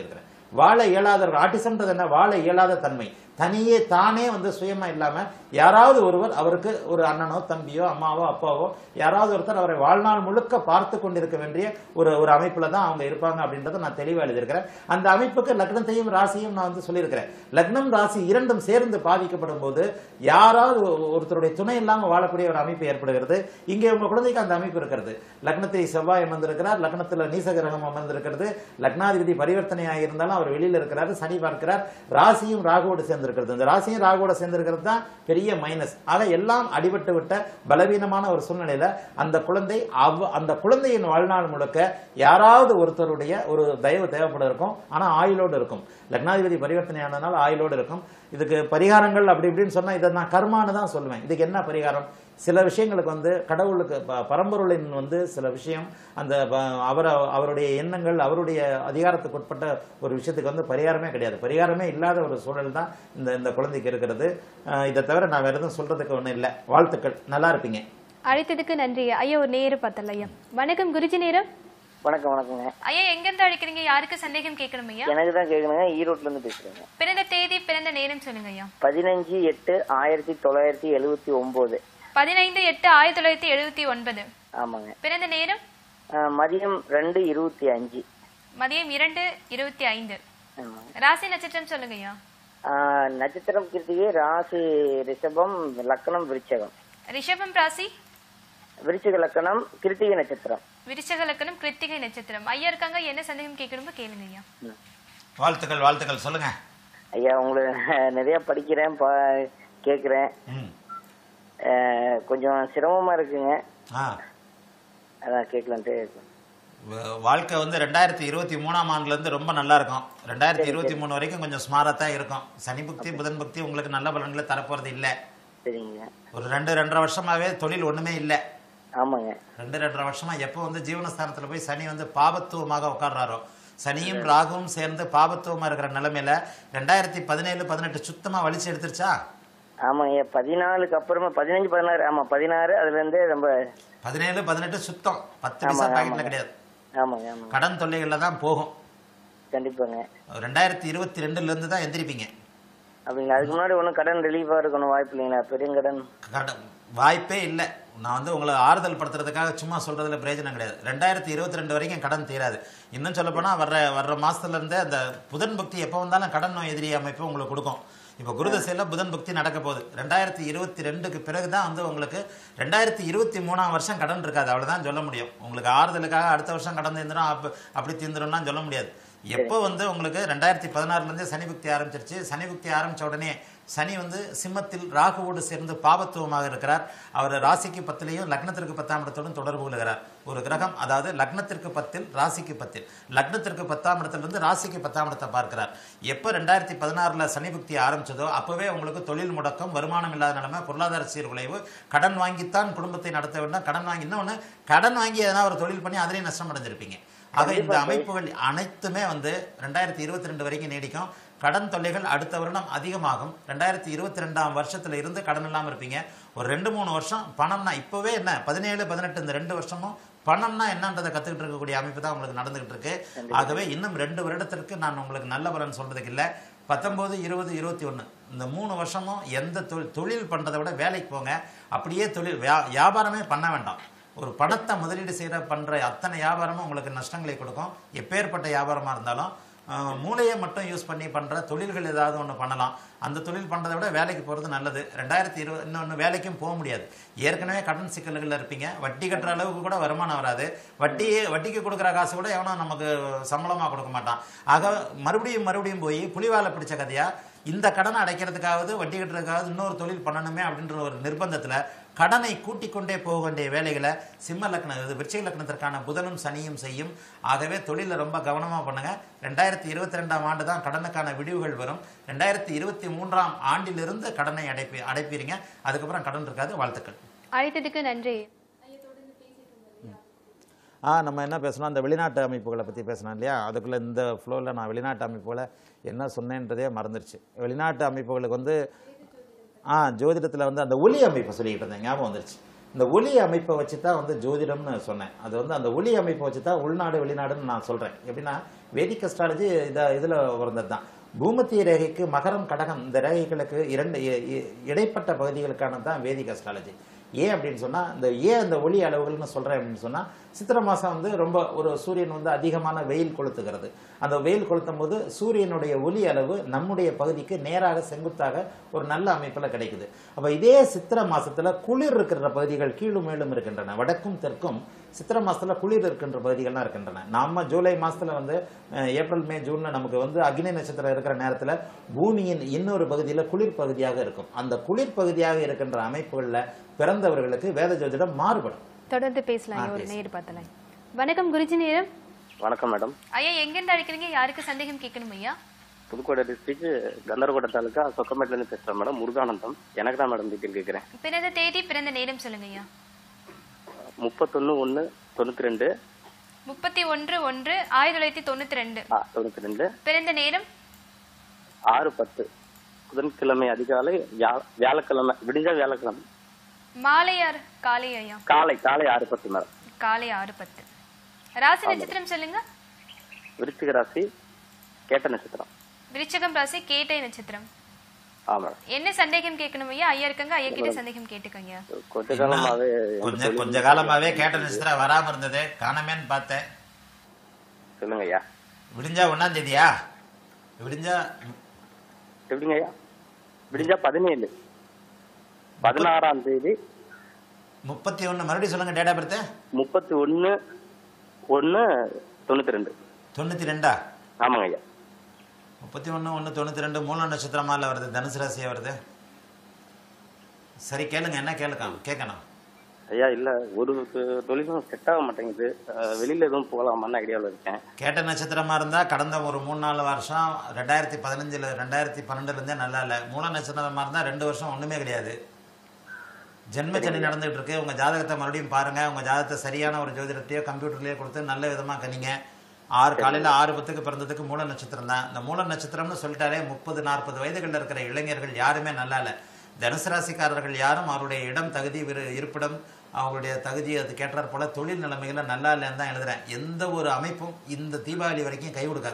வாழ இயலாதவர்கள் ஆட்டிசம்ன்றது என்ன வாழ இயலாத தன்மை தனியே தானே வந்து சுயமா இல்லாம யாராவது ஒருவர் அவருக்கு ஒரு அண்ணனோ தம்பியோ அம்மாவோ அப்பாவோ யாராவது ஒருத்தர் அவரை வாழ்நாள் முழுக்க பார்த்து கொண்டிருக்க வேண்டிய ஒரு ஒரு அமைப்புல தான் அவங்க இருப்பாங்க அப்படின்றத நான் தெளிவா எழுதியிருக்கிறேன் அந்த அமைப்புக்கு லக்னத்தையும் ராசியும் நான் வந்து சொல்லியிருக்கிறேன் லக்னம் ராசி இரண்டும் சேர்ந்து பாதிக்கப்படும் போது யாராவது ஒ- ஒருத்தருடைய துணை இல்லாம வாழக்கூடிய ஒரு அமைப்பு ஏற்படுகிறது இங்கே உங்க குழந்தைக்கு அந்த அமைப்பு இருக்கிறது லக்னத்தை செவ்வாய் அமர்ந்திருக்கிறார் லக்னத்துல நீச கிரகம் அமர்ந்திருக்கிறது லக்னாதிபதி பரிவர்த்தனையாக இருந்தாலும் அவர் வெளியில இருக்கிறாரு சனி பார்க்கிறார் ராசியும் ராகுவோடு சேர்ந்திருக்கிறது இந்த ராசியும் ராகுவோட சேர்ந்திருக்கிறது தான் பெரிய மைனஸ் ஆக எல்லாம் அடிபட்டு விட்ட பலவீனமான ஒரு சூழ்நிலையில அந்த குழந்தை அவ் அந்த குழந்தையின் வாழ்நாள் முழுக்க யாராவது ஒருத்தருடைய ஒரு தயவு தேவைப்பட இருக்கும் ஆனா ஆயுளோடு இருக்கும் லக்னாதிபதி பரிவர்த்தனை ஆனதுனால ஆயுளோடு இருக்கும் இதுக்கு பரிகாரங்கள் அப்படி இப்படின்னு சொன்னா இதை நான் கர்மான்னு தான் சொல்லுவேன் இதுக்கு என்ன பரிகாரம் சில விஷயங்களுக்கு வந்து கடவுளுக்கு ப- பரம்பொருளின் வந்து சில விஷயம் அந்த ப- அவர அவருடைய எண்ணங்கள் அவருடைய அதிகாரத்துக்கு உட்பட்ட ஒரு விஷயத்துக்கு வந்து பரிகாரமே கிடையாது பரிகாரமே இல்லாத ஒரு சூழல் தான் இந்த இந்த குழந்தைக்கு இருக்கிறது அஹ் இதை தவிர நான் வேற எதுவும் சொல்றதுக்கு ஒன்றும் இல்லை வாழ்த்துக்கள் நல்லா இருப்பீங்க அழைத்ததுக்கு நன்றி ஐயா ஒரு நேரம் பார்த்தல ஐயா வணக்கம் குருஜி நேரம் வணக்கம் வணக்கங்க ஐயா எங்கிருந்து அழைக்கிறீங்க யாருக்கு சந்தேகம் கேட்கணும் ஐயா எனக்கு தான் கேட்கணுங்க ஈரோட்ல இருந்து பேசுறேங்க பிறந்த தேதி பிறந்த நேரம் சொல்லுங்க ஐயா பதினஞ்சு எட்டு ஆயிரத்தி தொள்ளாயிரத்தி எழுவத்தி ஒன்பது பதினைந்து எட்டு ஆயிரத்தி தொள்ளாயிரத்தி எழுபத்தி ஒன்பது ஆமாங்க பிறந்த நேரம் ஆஹ் மதியம் ரெண்டு இருபத்தி அஞ்சு மதியம் இரண்டு இருபத்தி ஐந்து ஆமாங்க ராசி நட்சத்திரம் சொல்லுங்க ஐயா ஆஹ் நட்சத்திரம் கிருத்திகை ராசி ரிஷபம் லக்கணம் விருச்சகம் ரிஷபம் ராசி விருச்சிக லக்கணம் கிருத்திகை நட்சத்திரம் விருச்சக லக்கணம் கிருத்திகை நட்சத்திரம் ஐயா இருக்காங்க என்ன சந்தேகம் கேட்கணுமோ கேளுங்க ஐயா வாழ்த்துக்கள் வாழ்த்துக்கள் சொல்லுங்க ஐயா உங்களை நிறைய படிக்கிறேன் பா- கேட்கிறேன் ம். ஆஹ் கொஞ்சம் சிரமமா இருக்குங்க ஆ அதான் கேட்கலான்ட்டு வ- வாழ்க்கை வந்து ரெண்டாயிரத்தி இருபத்தி மூணாம் ஆண்டுல இருந்து ரொம்ப நல்லா இருக்கும் ரெண்டாயிரத்தி இருபத்தி மூணு வரைக்கும் கொஞ்சம் ஸ்மாரா தான் இருக்கும் சனி புக்தி புதன் புக்தி உங்களுக்கு நல்ல பலன்களை தரப்போறது இல்ல சரிங்க ஒரு ரெண்டு ரெண்டரை வருஷமாவே தொழில் ஒண்ணுமே இல்ல ஆமாங்க ரெண்டு ரெண்டரை வருஷமா எப்போ வந்து ஜீவனஸ்தானத்துல போய் சனி வந்து பாபத்துவமாக உட்கார்றாரோ சனியும் ராகுவும் சேர்ந்து பாபத்துவமா இருக்கிற நிலைமையில ரெண்டாயிரத்தி பதினேழு பதினெட்டு சுத்தமா வலிச்சு எடுத்துருச்சா ஆமாங்க பதினாலுக்கு அப்புறமா பதினஞ்சு பதினாறு ஆமா பதினாறு அதுல இருந்தே ரொம்ப பதினேழு பதினெட்டு சுத்தம் பத்து ஆமா, பைசா ஆமா. பாக்கெட்ல கிடையாது ஆமாங்க ஆமாங்க கடன் தொல்லைகள்ல தான் போகும் கண்டிப்பாங்க ரெண்டாயிரத்தி இருபத்தி ரெண்டுல இருந்து தான் எந்திரிப்பீங்க அப்படிங்களா அதுக்கு முன்னாடி ஒன்றும் கடன் ரிலீஃபா இருக்கணும் வாய்ப்பு இல்லைங்களா பெருங்கடன் கடன் வாய்ப்பே இல்லை நான் வந்து உங்களை ஆறுதல் படுத்துறதுக்காக சும்மா சொல்றதுல பிரயோஜனம் கிடையாது ரெண்டாயிரத்தி இருபத்தி ரெண்டு வரைக்கும் கடன் தீராது இன்னும் சொல்ல போனா வர்ற வர்ற மாசத்துல இருந்தே அந்த புதன் பக்தி எப்போ வந்தாலும் கடன் நோய் எதிரி அமைப்பு உங்களுக்கு கொடுக்கும் இப்போ குருதசையில் புதன் பக்தி நடக்க போகுது ரெண்டாயிரத்தி இருபத்தி ரெண்டுக்கு பிறகு தான் வந்து உங்களுக்கு ரெண்டாயிரத்தி இருபத்தி மூணாம் வருஷம் கடன் இருக்காது அவ்வளவுதான் சொல்ல முடியும் உங்களுக்கு ஆறுதலுக்காக அடுத்த வருஷம் கடன் தீர்ந்துடும் அப்ப அப்படி தீர்ந்துடும்னா சொல்ல முடியாது எப்போ வந்து உங்களுக்கு ரெண்டாயிரத்தி பதினாறுலேருந்தே சனி புக்தி ஆரம்பிச்சிருச்சு சனி புக்தி ஆரம்பிச்ச உடனே சனி வந்து சிம்மத்தில் ராகுவோடு சேர்ந்து பாபத்துவமாக இருக்கிறார் அவர் ராசிக்கு பத்திலையும் லக்னத்திற்கு பத்தாம் இடத்தோடும் தொடர்பு கொள்கிறார் ஒரு கிரகம் அதாவது லக்னத்திற்கு பத்தில் ராசிக்கு பத்தில் லக்னத்திற்கு பத்தாம் இடத்திலிருந்து ராசிக்கு பத்தாம் இடத்தை பார்க்கிறார் எப்போ ரெண்டாயிரத்தி பதினாறுல சனி புக்தி ஆரம்பிச்சதோ அப்பவே உங்களுக்கு தொழில் முடக்கம் வருமானம் இல்லாத நிலைமை பொருளாதார சீர்குலைவு கடன் வாங்கித்தான் குடும்பத்தை நடத்த வேண்டும் கடன் வாங்கி இன்னொன்று கடன் வாங்கி எதனா ஒரு தொழில் பண்ணி அதிலையும் நஷ்டம் அடைஞ்சிருப்பீங்க ஆக இந்த அமைப்புகள் அனைத்துமே வந்து ரெண்டாயிரத்தி இருபத்தி ரெண்டு வரைக்கும் நீடிக்கும் கடன் தொல்லைகள் அடுத்த வருடம் அதிகமாகும் ரெண்டாயிரத்தி இருபத்தி ரெண்டாம் வருஷத்துல இருந்து கடன் இல்லாமல் இருப்பீங்க ஒரு ரெண்டு மூணு வருஷம் பணம்னா இப்போவே என்ன பதினேழு பதினெட்டு இந்த ரெண்டு வருஷமும் பணம்னா என்னன்றதை கத்துக்கிட்டு இருக்கக்கூடிய அமைப்பு தான் உங்களுக்கு நடந்துகிட்டு இருக்கு ஆகவே இன்னும் ரெண்டு வருடத்திற்கு நான் உங்களுக்கு நல்ல பலன் சொல்றதுக்கு இல்லை பத்தொம்போது இருபது இருபத்தி ஒன்று இந்த மூணு வருஷமும் எந்த தொழில் தொழில் பண்ணுறதை விட வேலைக்கு போங்க அப்படியே தொழில் வியா வியாபாரமே பண்ண வேண்டாம் ஒரு பணத்தை முதலீடு செய்கிற பண்ணுற அத்தனை வியாபாரமும் உங்களுக்கு நஷ்டங்களை கொடுக்கும் எப்பேற்பட்ட வியாபாரமாக இருந்தாலும் ஆஹ், மூளையை மட்டும் யூஸ் பண்ணி பண்ணுற தொழில்கள் ஏதாவது ஒன்று பண்ணலாம் அந்த தொழில் பண்ணுறதை விட வேலைக்கு போகிறது நல்லது ரெண்டாயிரத்தி இருபது இன்னொன்று வேலைக்கும் போக முடியாது ஏற்கனவே கடன் சிக்கல்களில் இருப்பீங்க வட்டி கட்டுற அளவுக்கு கூட வருமானம் வராது வட்டி வட்டிக்கு கொடுக்குற காசு கூட எவனும் நமக்கு சம்பளமாக கொடுக்க மாட்டான் ஆக மறுபடியும் மறுபடியும் போய் புலிவாலை பிடிச்ச கதையா இந்த கடனை அடைக்கிறதுக்காவது வட்டி கட்டுறதுக்காவது இன்னொரு தொழில் பண்ணணுமே அப்படின்ற ஒரு நிர்பந்தத்தில் கடனை கூட்டிக் கொண்டே போக வேண்டிய வேலைகளை சிம்ம லக்னம் இது விருச்சிக லக்னத்திற்கான புதனும் சனியும் செய்யும் ஆகவே தொழிலில் ரொம்ப கவனமாக பண்ணுங்க ரெண்டாயிரத்தி இருபத்தி ரெண்டாம் ஆண்டு தான் கடனுக்கான விடிவுகள் வரும் ரெண்டாயிரத்தி இருபத்தி மூன்றாம் ஆண்டிலிருந்து கடனை அடைப்பி அடைப்பீங்க அதுக்கப்புறம் கடன் இருக்காது வாழ்த்துக்கள் அழைத்ததுக்கு நன்றி ஆ நம்ம என்ன பேசணும் அந்த வெளிநாட்டு அமைப்புகளை பற்றி பேசணும் இல்லையா அதுக்குள்ளே இந்த ஃப்ளோவில் நான் வெளிநாட்டு அமைப்புகளை என்ன சொன்னேன்றதே மறந்துருச்சு வெளிநாட்டு அமைப்புகளுக்கு வந்து ஆ ஜோதிடத்தில் வந்து அந்த ஒலி அமைப்பை சொல்லிக்கிட்டு இருந்தேன் ஞாபகம் வந்துருச்சு இந்த ஒலி அமைப்பை வச்சு தான் வந்து ஜோதிடம்னு சொன்னேன் அது வந்து அந்த ஒலி அமைப்பை வச்சு தான் உள்நாடு வெளிநாடுன்னு நான் சொல்றேன் எப்படின்னா வேதிக் அஸ்ட்ராலஜி இத இதுல வந்தது தான் பூமத்திய ரேகைக்கு மகரம் கடகம் இந்த ரேகைகளுக்கு இரண்டு இ- இ- இடைப்பட்ட பகுதிகளுக்கான தான் வேதிக் அஸ்ட்ராலஜி ஏன் அப்படின்னு சொன்னா இந்த ஏன் அந்த ஒளி அளவுகள்னு சொல்றேன் அப்படின்னு சொன்னா சித்திரை மாசம் வந்து ரொம்ப ஒரு சூரியன் வந்து அதிகமான வெயில் கொளுத்துகிறது அந்த வெயில் கொளுத்தும் போது சூரியனுடைய ஒளி அளவு நம்முடைய பகுதிக்கு நேராக செங்குத்தாக ஒரு நல்ல அமைப்புல கிடைக்குது அப்ப இதே சித்திரை மாசத்துல குளிர் இருக்கிற பகுதிகள் கீழும் மேலும் இருக்கின்றன வடக்கும் தெற்கும் சித்திரை மாசத்துல குளிர் இருக்கின்ற பகுதிகள்லாம் இருக்கின்றன நம்ம ஜூலை மாசத்துல வந்து அஹ், ஏப்ரல் மே ஜூன்ல நமக்கு வந்து அக்னி நட்சத்திரம் இருக்கிற நேரத்துல பூமியின் இன்னொரு பகுதியில குளிர் பகுதியாக இருக்கும் அந்த குளிர் பகுதியாக இருக்கின்ற அமைப்புகள்ல பிறந்தவர்களுக்கு வேத ஜோதிடம் மாறுபடும் தொடர்ந்து பேசலாம் ஐயா, ஒரு நேர் பார்த்தலாம் வணக்கம் குருஜி நேரம் வணக்கம் மேடம் ஐயா எங்கிருந்து அழைக்கிறீங்க யாருக்கு சந்தேகம் கேட்கணும் ஐயா புதுக்கோட்டை டிஸ்ட்ரிக்ட் கந்தரகோட்டை தாலுக்கா சொக்கமேட்ல இருந்து பேசுறேன் மேடம் முருகானந்தம் எனக்கு தான் மேடம் டீட்டெயில் கேட்கிறேன் பிறந்த தேதி பிறந்த நேரம் சொல்லுங்க ஐயா முப்பத்தொன்னு ஒன்னு தொண்ணூத்தி ரெண்டு முப்பத்தி ஒன்று ஒன்று ஆயிரத்தி தொள்ளாயிரத்தி தொண்ணூத்தி ரெண்டு தொண்ணூத்தி ரெண்டு பிறந்த நேரம் ஆறு பத்து புதன்கிழமை அதிகாலை வியா- வியாழக்கிழமை விடிஞ்சா வியாழக்கிழமை மாலையார் காலை ஐயா காலை காலை ஆறு பத்து மேடம் காலை ஆறு பத்து ராசி நட்சத்திரம் சொல்லுங்க விருச்சிக ராசி கேட்ட நட்சத்திரம் விருச்சகம் ராசி கேட்டை நட்சத்திரம் ஆ மேடம் என்ன சந்தேகம் கேட்கணும் ஐயா ஐயா இருக்காங்க ஐயா கிட்ட சந்தேகம் கேட்டுக்கோங்க கொஞ்ச காலமாவே கொஞ்ச கொஞ்ச காலமாவே கேட்ட நட்சத்திரம் வராம இருந்தது காணமேன்னு பார்த்தேன் சொல்லுங்க ஐயா விடிஞ்சா ஒன்னாம் தேதியா விடிஞ்சா எப்படிங்க ஐயா விடிஞ்சா பதினேழு பதினாறாம் தேதி முப்பத்தி ஒண்ணு மறுபடியும் சொல்லுங்க டேட்டா பர்த் முப்பத்தி ஒன்னு ஒன்னு தொண்ணூத்தி ரெண்டு தொண்ணூத்தி ரெண்டா ஆமாங்க ஐயா முப்பத்தி ஒண்ணு ஒண்ணு தொண்ணூத்தி ரெண்டு மூல நட்சத்திரமால வருது தனுசு ராசியா வருது சரி கேளுங்க என்ன கேளுக்காம் கேட்கணும் ஐயா இல்ல ஒரு தொ- தொழிலும் செட் ஆக மாட்டேங்குது அஹ் வெளியில எதுவும் போகலாமான்னு ஐடியாவில் இருக்கேன் கேட்ட நட்சத்திரமா இருந்தா கடந்த ஒரு மூணு நாலு வருஷம் ரெண்டாயிரத்தி பதினஞ்சுல ரெண்டாயிரத்தி பன்னெண்டுல இருந்தே நல்லா இல்லை மூல நட்சத்திரமா இருந்தா ரெண்டு வருஷம் ஒண்ணுமே கிடையாது ஜென்மச்சனி நடந்துட்டு இருக்கு உங்க ஜாதகத்தை மறுபடியும் பாருங்க உங்க ஜாதகத்தை சரியான ஒரு ஜோதிடத்தையோ கம்ப்யூட்டர்லயோ கொடுத்து நல்ல விதமா கணிங்க ஆறு காலையில ஆறு பத்துக்கு பிறந்ததுக்கு மூல நட்சத்திரம் தான் இந்த மூல நட்சத்திரம்னு சொல்லிட்டாலே முப்பது நாற்பது வயதுகளில் இருக்கிற இளைஞர்கள் யாருமே நல்லா இல்லை தனுசு ராசிக்காரர்கள் யாரும் அவருடைய இடம் தகுதி விரு- இருப்பிடம் அவங்களுடைய தகுதி அது கேட்டார் போல தொழில் நிலைமைகளை நல்லா இல்லைன்னு தான் எழுதுறேன் எந்த ஒரு அமைப்பும் இந்த தீபாவளி வரைக்கும் கை கொடுக்காது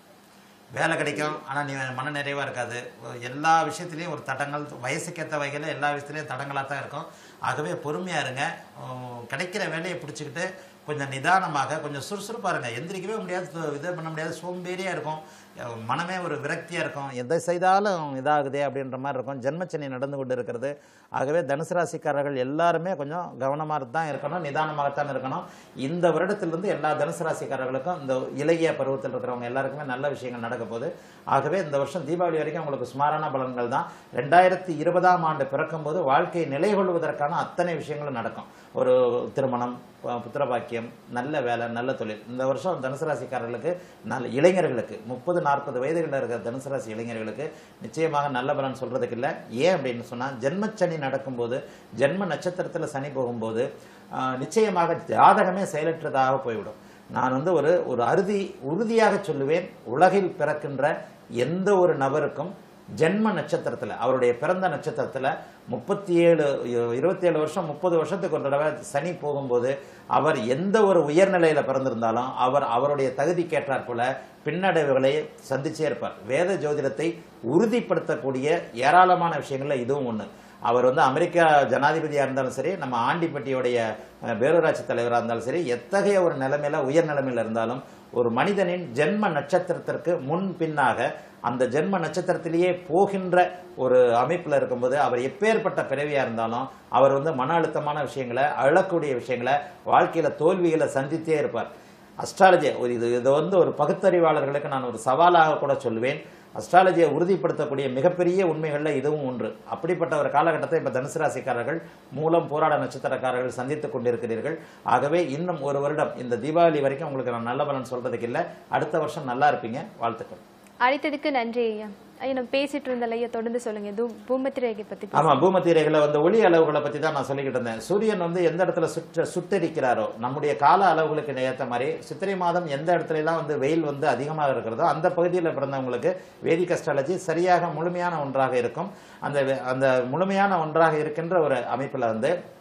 வேலை கிடைக்கும் ஆனால் நீ மன நிறைவாக இருக்காது எல்லா விஷயத்துலையும் ஒரு தடங்கள் வயசுக்கேற்ற வகையில் எல்லா விஷயத்துலையும் தடங்களாக தான் இருக்கும் ஆகவே பொறுமையாக இருங்க உம், கிடைக்கிற வேலையை பிடிச்சிக்கிட்டு கொஞ்சம் நிதானமாக கொஞ்சம் சுறுசுறுப்பாக இருங்க எந்திரிக்கவே முடியாது சு- இது பண்ண முடியாது சோம்பேறியாக இருக்கும் அஹ் மனமே ஒரு விரக்தியாக இருக்கும் எதை செய்தாலும் இதாகுதே அப்படின்ற மாதிரி இருக்கும் ஜென்மச்சனி நடந்து கொண்டு இருக்கிறது ஆகவே தனுசு ராசிக்காரர்கள் எல்லாருமே கொஞ்சம் கவனமாக தான் இருக்கணும் நிதானமாகத்தான் இருக்கணும் இந்த வருடத்திலிருந்து எல்லா தனுசு ராசிக்காரர்களுக்கும் இந்த இளைய பருவத்தில் இருக்கிறவங்க எல்லாருக்குமே நல்ல விஷயங்கள் நடக்க போகுது ஆகவே இந்த வருஷம் தீபாவளி வரைக்கும் உங்களுக்கு சுமாரான பலன்கள் தான் ரெண்டாயிரத்தி இருபதாம் ஆண்டு பிறக்கும்போது வாழ்க்கையை நிலை கொள்வதற்கான அத்தனை விஷயங்களும் நடக்கும் ஒரு திருமணம் ப- புத்திரபாக்கியம் நல்ல வேலை நல்ல தொழில் இந்த வருஷம் தனுசு ராசிக்காரர்களுக்கு நல்ல இளைஞர்களுக்கு முப்பது நாற்பது வயதுகளில் இருக்கிற தனுசு ராசி இளைஞர்களுக்கு நிச்சயமாக நல்ல பலன் சொல்றதுக்கு இல்லை ஏன் அப்படின்னு சொன்னால் ஜென்மச்சனி நடக்கும்போது ஜென்ம நட்சத்திரத்தில் சனி போகும்போது ஆஹ், நிச்சயமாக ஜாதகமே செயலற்றதாக போய்விடும் நான் வந்து ஒரு ஒரு அறுதி உறுதியாக சொல்லுவேன் உலகில் பிறக்கின்ற எந்த ஒரு நபருக்கும் ஜென்ம நட்சத்திரத்துல அவருடைய பிறந்த நட்சத்திரத்துல முப்பத்தி ஏழு இருபத்தி ஏழு வருஷம் முப்பது வருஷத்துக்கு ஒரு தடவை சனி போகும்போது அவர் எந்த ஒரு உயர்நிலையில பிறந்திருந்தாலும் அவர் அவருடைய தகுதிக்கேற்றாற் போல பின்னடைவுகளை சந்திச்சே இருப்பார் வேத ஜோதிடத்தை உறுதிப்படுத்தக்கூடிய ஏராளமான விஷயங்கள்ல இதுவும் ஒண்ணு அவர் வந்து அமெரிக்கா ஜனாதிபதியா இருந்தாலும் சரி நம்ம ஆண்டிப்பட்டியோடைய அஹ், பேரூராட்சி தலைவராக இருந்தாலும் சரி எத்தகைய ஒரு நிலைமையில உயர் நிலைமையில இருந்தாலும் ஒரு மனிதனின் ஜென்ம நட்சத்திரத்திற்கு முன் பின்னாக அந்த ஜென்ம நட்சத்திரத்திலேயே போகின்ற ஒரு அமைப்புல இருக்கும்போது அவர் எப்பேற்பட்ட பிறவியா இருந்தாலும் அவர் வந்து மன அழுத்தமான விஷயங்களை அழக்கூடிய விஷயங்களை வாழ்க்கையில தோல்விகளை சந்தித்தே இருப்பார் அஸ்ட்ராலஜி ஒரு இது இது வந்து ஒரு பகுத்தறிவாளர்களுக்கு நான் ஒரு சவாலாக கூட சொல்லுவேன் அஸ்ட்ராலஜியை உறுதிப்படுத்தக்கூடிய மிகப்பெரிய உண்மைகளில் இதுவும் ஒன்று அப்படிப்பட்ட ஒரு காலகட்டத்தை இப்போ தனுசு ராசிக்காரர்கள் மூலம் போராட நட்சத்திரக்காரர்கள் சந்தித்துக் கொண்டிருக்கிறீர்கள் ஆகவே இன்னும் ஒரு வருடம் இந்த தீபாவளி வரைக்கும் உங்களுக்கு நான் நல்ல பலன் சொல்றதுக்கு இல்லை அடுத்த வருஷம் நல்லா இருப்பீங்க வாழ்த்துக்கள் அழைத்ததுக்கு நன்றி ஐயா ஐயா நம்ம பேசிட்டு இருந்தல ஐயா தொடர்ந்து சொல்லுங்க இது பூமத்தி ரேகை பத்தி பேச- ஆமா பூமத்திரைகளை வந்து ஒளி அளவுகளை பத்தி தான் நான் சொல்லிக்கிட்டு இருந்தேன் சூரியன் வந்து எந்த இடத்துல சுற்ற சுட்டரிக்கிறாரோ நம்முடைய கால அளவுகளுக்கு ஏற்ற மாதிரி சித்திரை மாதம் எந்த இடத்துல எல்லாம் வந்து வெயில் வந்து அதிகமாக இருக்கிறதோ அந்த பகுதியில் பிறந்தவங்களுக்கு வேதிக் அஸ்ட்ராலஜி சரியாக முழுமையான ஒன்றாக இருக்கும் அந்த வெ- அந்த முழுமையான ஒன்றாக இருக்கின்ற ஒரு அமைப்புல வந்து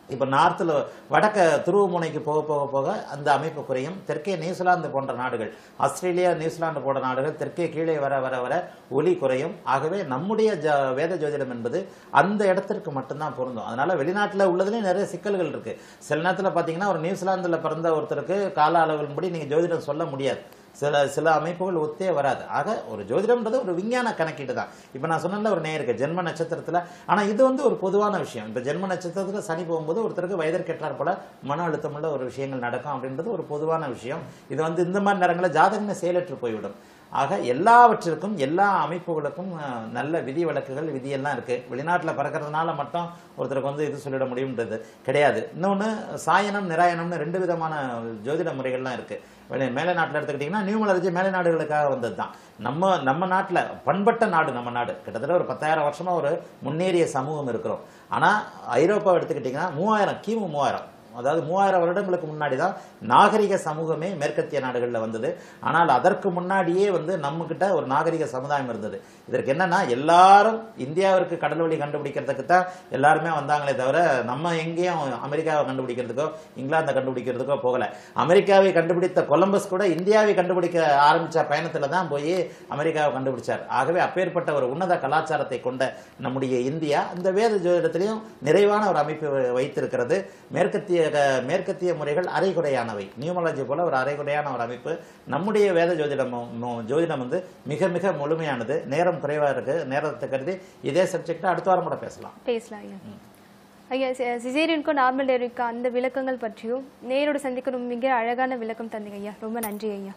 இப்போ நார்த்தில் வடக்க துருவ முனைக்கு போக போக போக அந்த அமைப்பு குறையும் தெற்கே நியூசிலாந்து போன்ற நாடுகள் ஆஸ்திரேலியா நியூசிலாந்து போன்ற நாடுகள் தெற்கே கீழே வர வர வர ஒலி குறையும் ஆகவே நம்முடைய ஜ வேத ஜோதிடம் என்பது அந்த இடத்திற்கு மட்டும்தான் பொருந்தும் அதனால வெளிநாட்டில் உள்ளதுலேயும் நிறைய சிக்கல்கள் இருக்கு சில நேரத்தில் பார்த்தீங்கன்னா ஒரு நியூசிலாந்தில் பிறந்த ஒருத்தருக்கு கால அளவின்படி நீங்கள் ஜோதிடம் சொல்ல முடியாது சில சில அமைப்புகள் ஒத்தே வராது ஆக ஒரு ஜோதிடம்ன்றது ஒரு விஞ்ஞான கணக்கீடு தான் இப்போ நான் சொன்னேன்ல ஒரு நேருக்கு ஜென்ம நட்சத்திரத்தில் ஆனால் இது வந்து ஒரு பொதுவான விஷயம் இப்போ ஜென்ம நட்சத்திரத்தில் சனி போகும்போது ஒருத்தருக்கு வயதிற்கேற்றார் போல மன அழுத்தமுள்ள ஒரு விஷயங்கள் நடக்கும் அப்படின்றது ஒரு பொதுவான விஷயம் இது வந்து இந்த மாதிரி நேரங்களில் ஜாதகமே செயலற்று போய்விடும் ஆக எல்லாவற்றிற்கும் எல்லா அமைப்புகளுக்கும் அஹ், நல்ல விதி விலக்குகள் விதியெல்லாம் இருக்கு வெளிநாட்டில் பிறக்கிறதுனால மட்டும் ஒருத்தருக்கு வந்து இது சொல்லிட முடியுன்றது கிடையாது இன்னொன்று சாயனம் நிராயணம்னு ரெண்டு விதமான ஜோதிட முறைகள்லாம் இருக்கு வெளி- மேலை நாட்டில் எடுத்துக்கிட்டிங்கன்னா நியூமலர்ஜி மேலை நாடுகளுக்காக வந்தது தான் நம்ம நம்ம நாட்டில் பண்பட்ட நாடு நம்ம நாடு கிட்டத்தட்ட ஒரு பத்தாயிரம் வருஷமா ஒரு முன்னேறிய சமூகம் இருக்கிறோம் ஆனால் ஐரோப்பா எடுத்துக்கிட்டிங்கன்னா மூவாயிரம் கிமு மூவாயிரம் அதாவது மூவாயிரம் வருடங்களுக்கு முன்னாடி தான் நாகரிக சமூகமே மேற்கத்திய நாடுகளில் வந்தது ஆனால் அதற்கு முன்னாடியே வந்து நம்மக்கிட்ட ஒரு நாகரிக சமுதாயம் இருந்தது இதற்கு என்னன்னா எல்லாரும் இந்தியாவிற்கு கடல் வழி கண்டுபிடிக்கிறதுக்கு தான் எல்லாருமே வந்தாங்களே தவிர நம்ம எங்கேயும் அமெரிக்காவை கண்டுபிடிக்கிறதுக்கோ இங்கிலாந்தை கண்டுபிடிக்கிறதுக்கோ போகல அமெரிக்காவை கண்டுபிடித்த கொலம்பஸ் கூட இந்தியாவை கண்டுபிடிக்க ஆரம்பிச்ச பயணத்துல தான் போய் அமெரிக்காவை கண்டுபிடிச்சார் ஆகவே அப்பேற்பட்ட ஒரு உன்னத கலாச்சாரத்தை கொண்ட நம்முடைய இந்தியா இந்த வேத ஜோதிடத்திலையும் நிறைவான ஒரு அமைப்பு வ- வைத்திருக்கிறது மேற்கத்திய க- மேற்கத்திய முறைகள் அரைகுறையானவை நியூமலாஜி போல ஒரு அரைகுறையான ஒரு அமைப்பு நம்முடைய வேத ஜோதிடம் மு- ஜோதிடம் வந்து மிக மிக முழுமையானது நேரம் குறைவா இருக்கு நேரத்தை கருதி இதே சப்ஜெக்ட் அடுத்த வாரம் கூட பேசலாம் பேசலாம் ஐயா ஐயா சி- சிசேரியனுக்கும் நார்மல் டெலிவரிக்கும் அந்த விளக்கங்கள் பற்றியும் நேரோட சந்திக்கணும் மிக அழகான விளக்கம் தந்தீங்க ஐயா ரொம்ப நன்றி ஐயா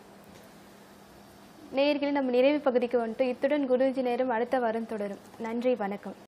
நேயர்களே நம்ம நிறைவு பகுதிக்கு வந்துட்டு இத்துடன் குருஜி நேரம் அடுத்த வாரம் தொடரும் நன்றி வணக்கம்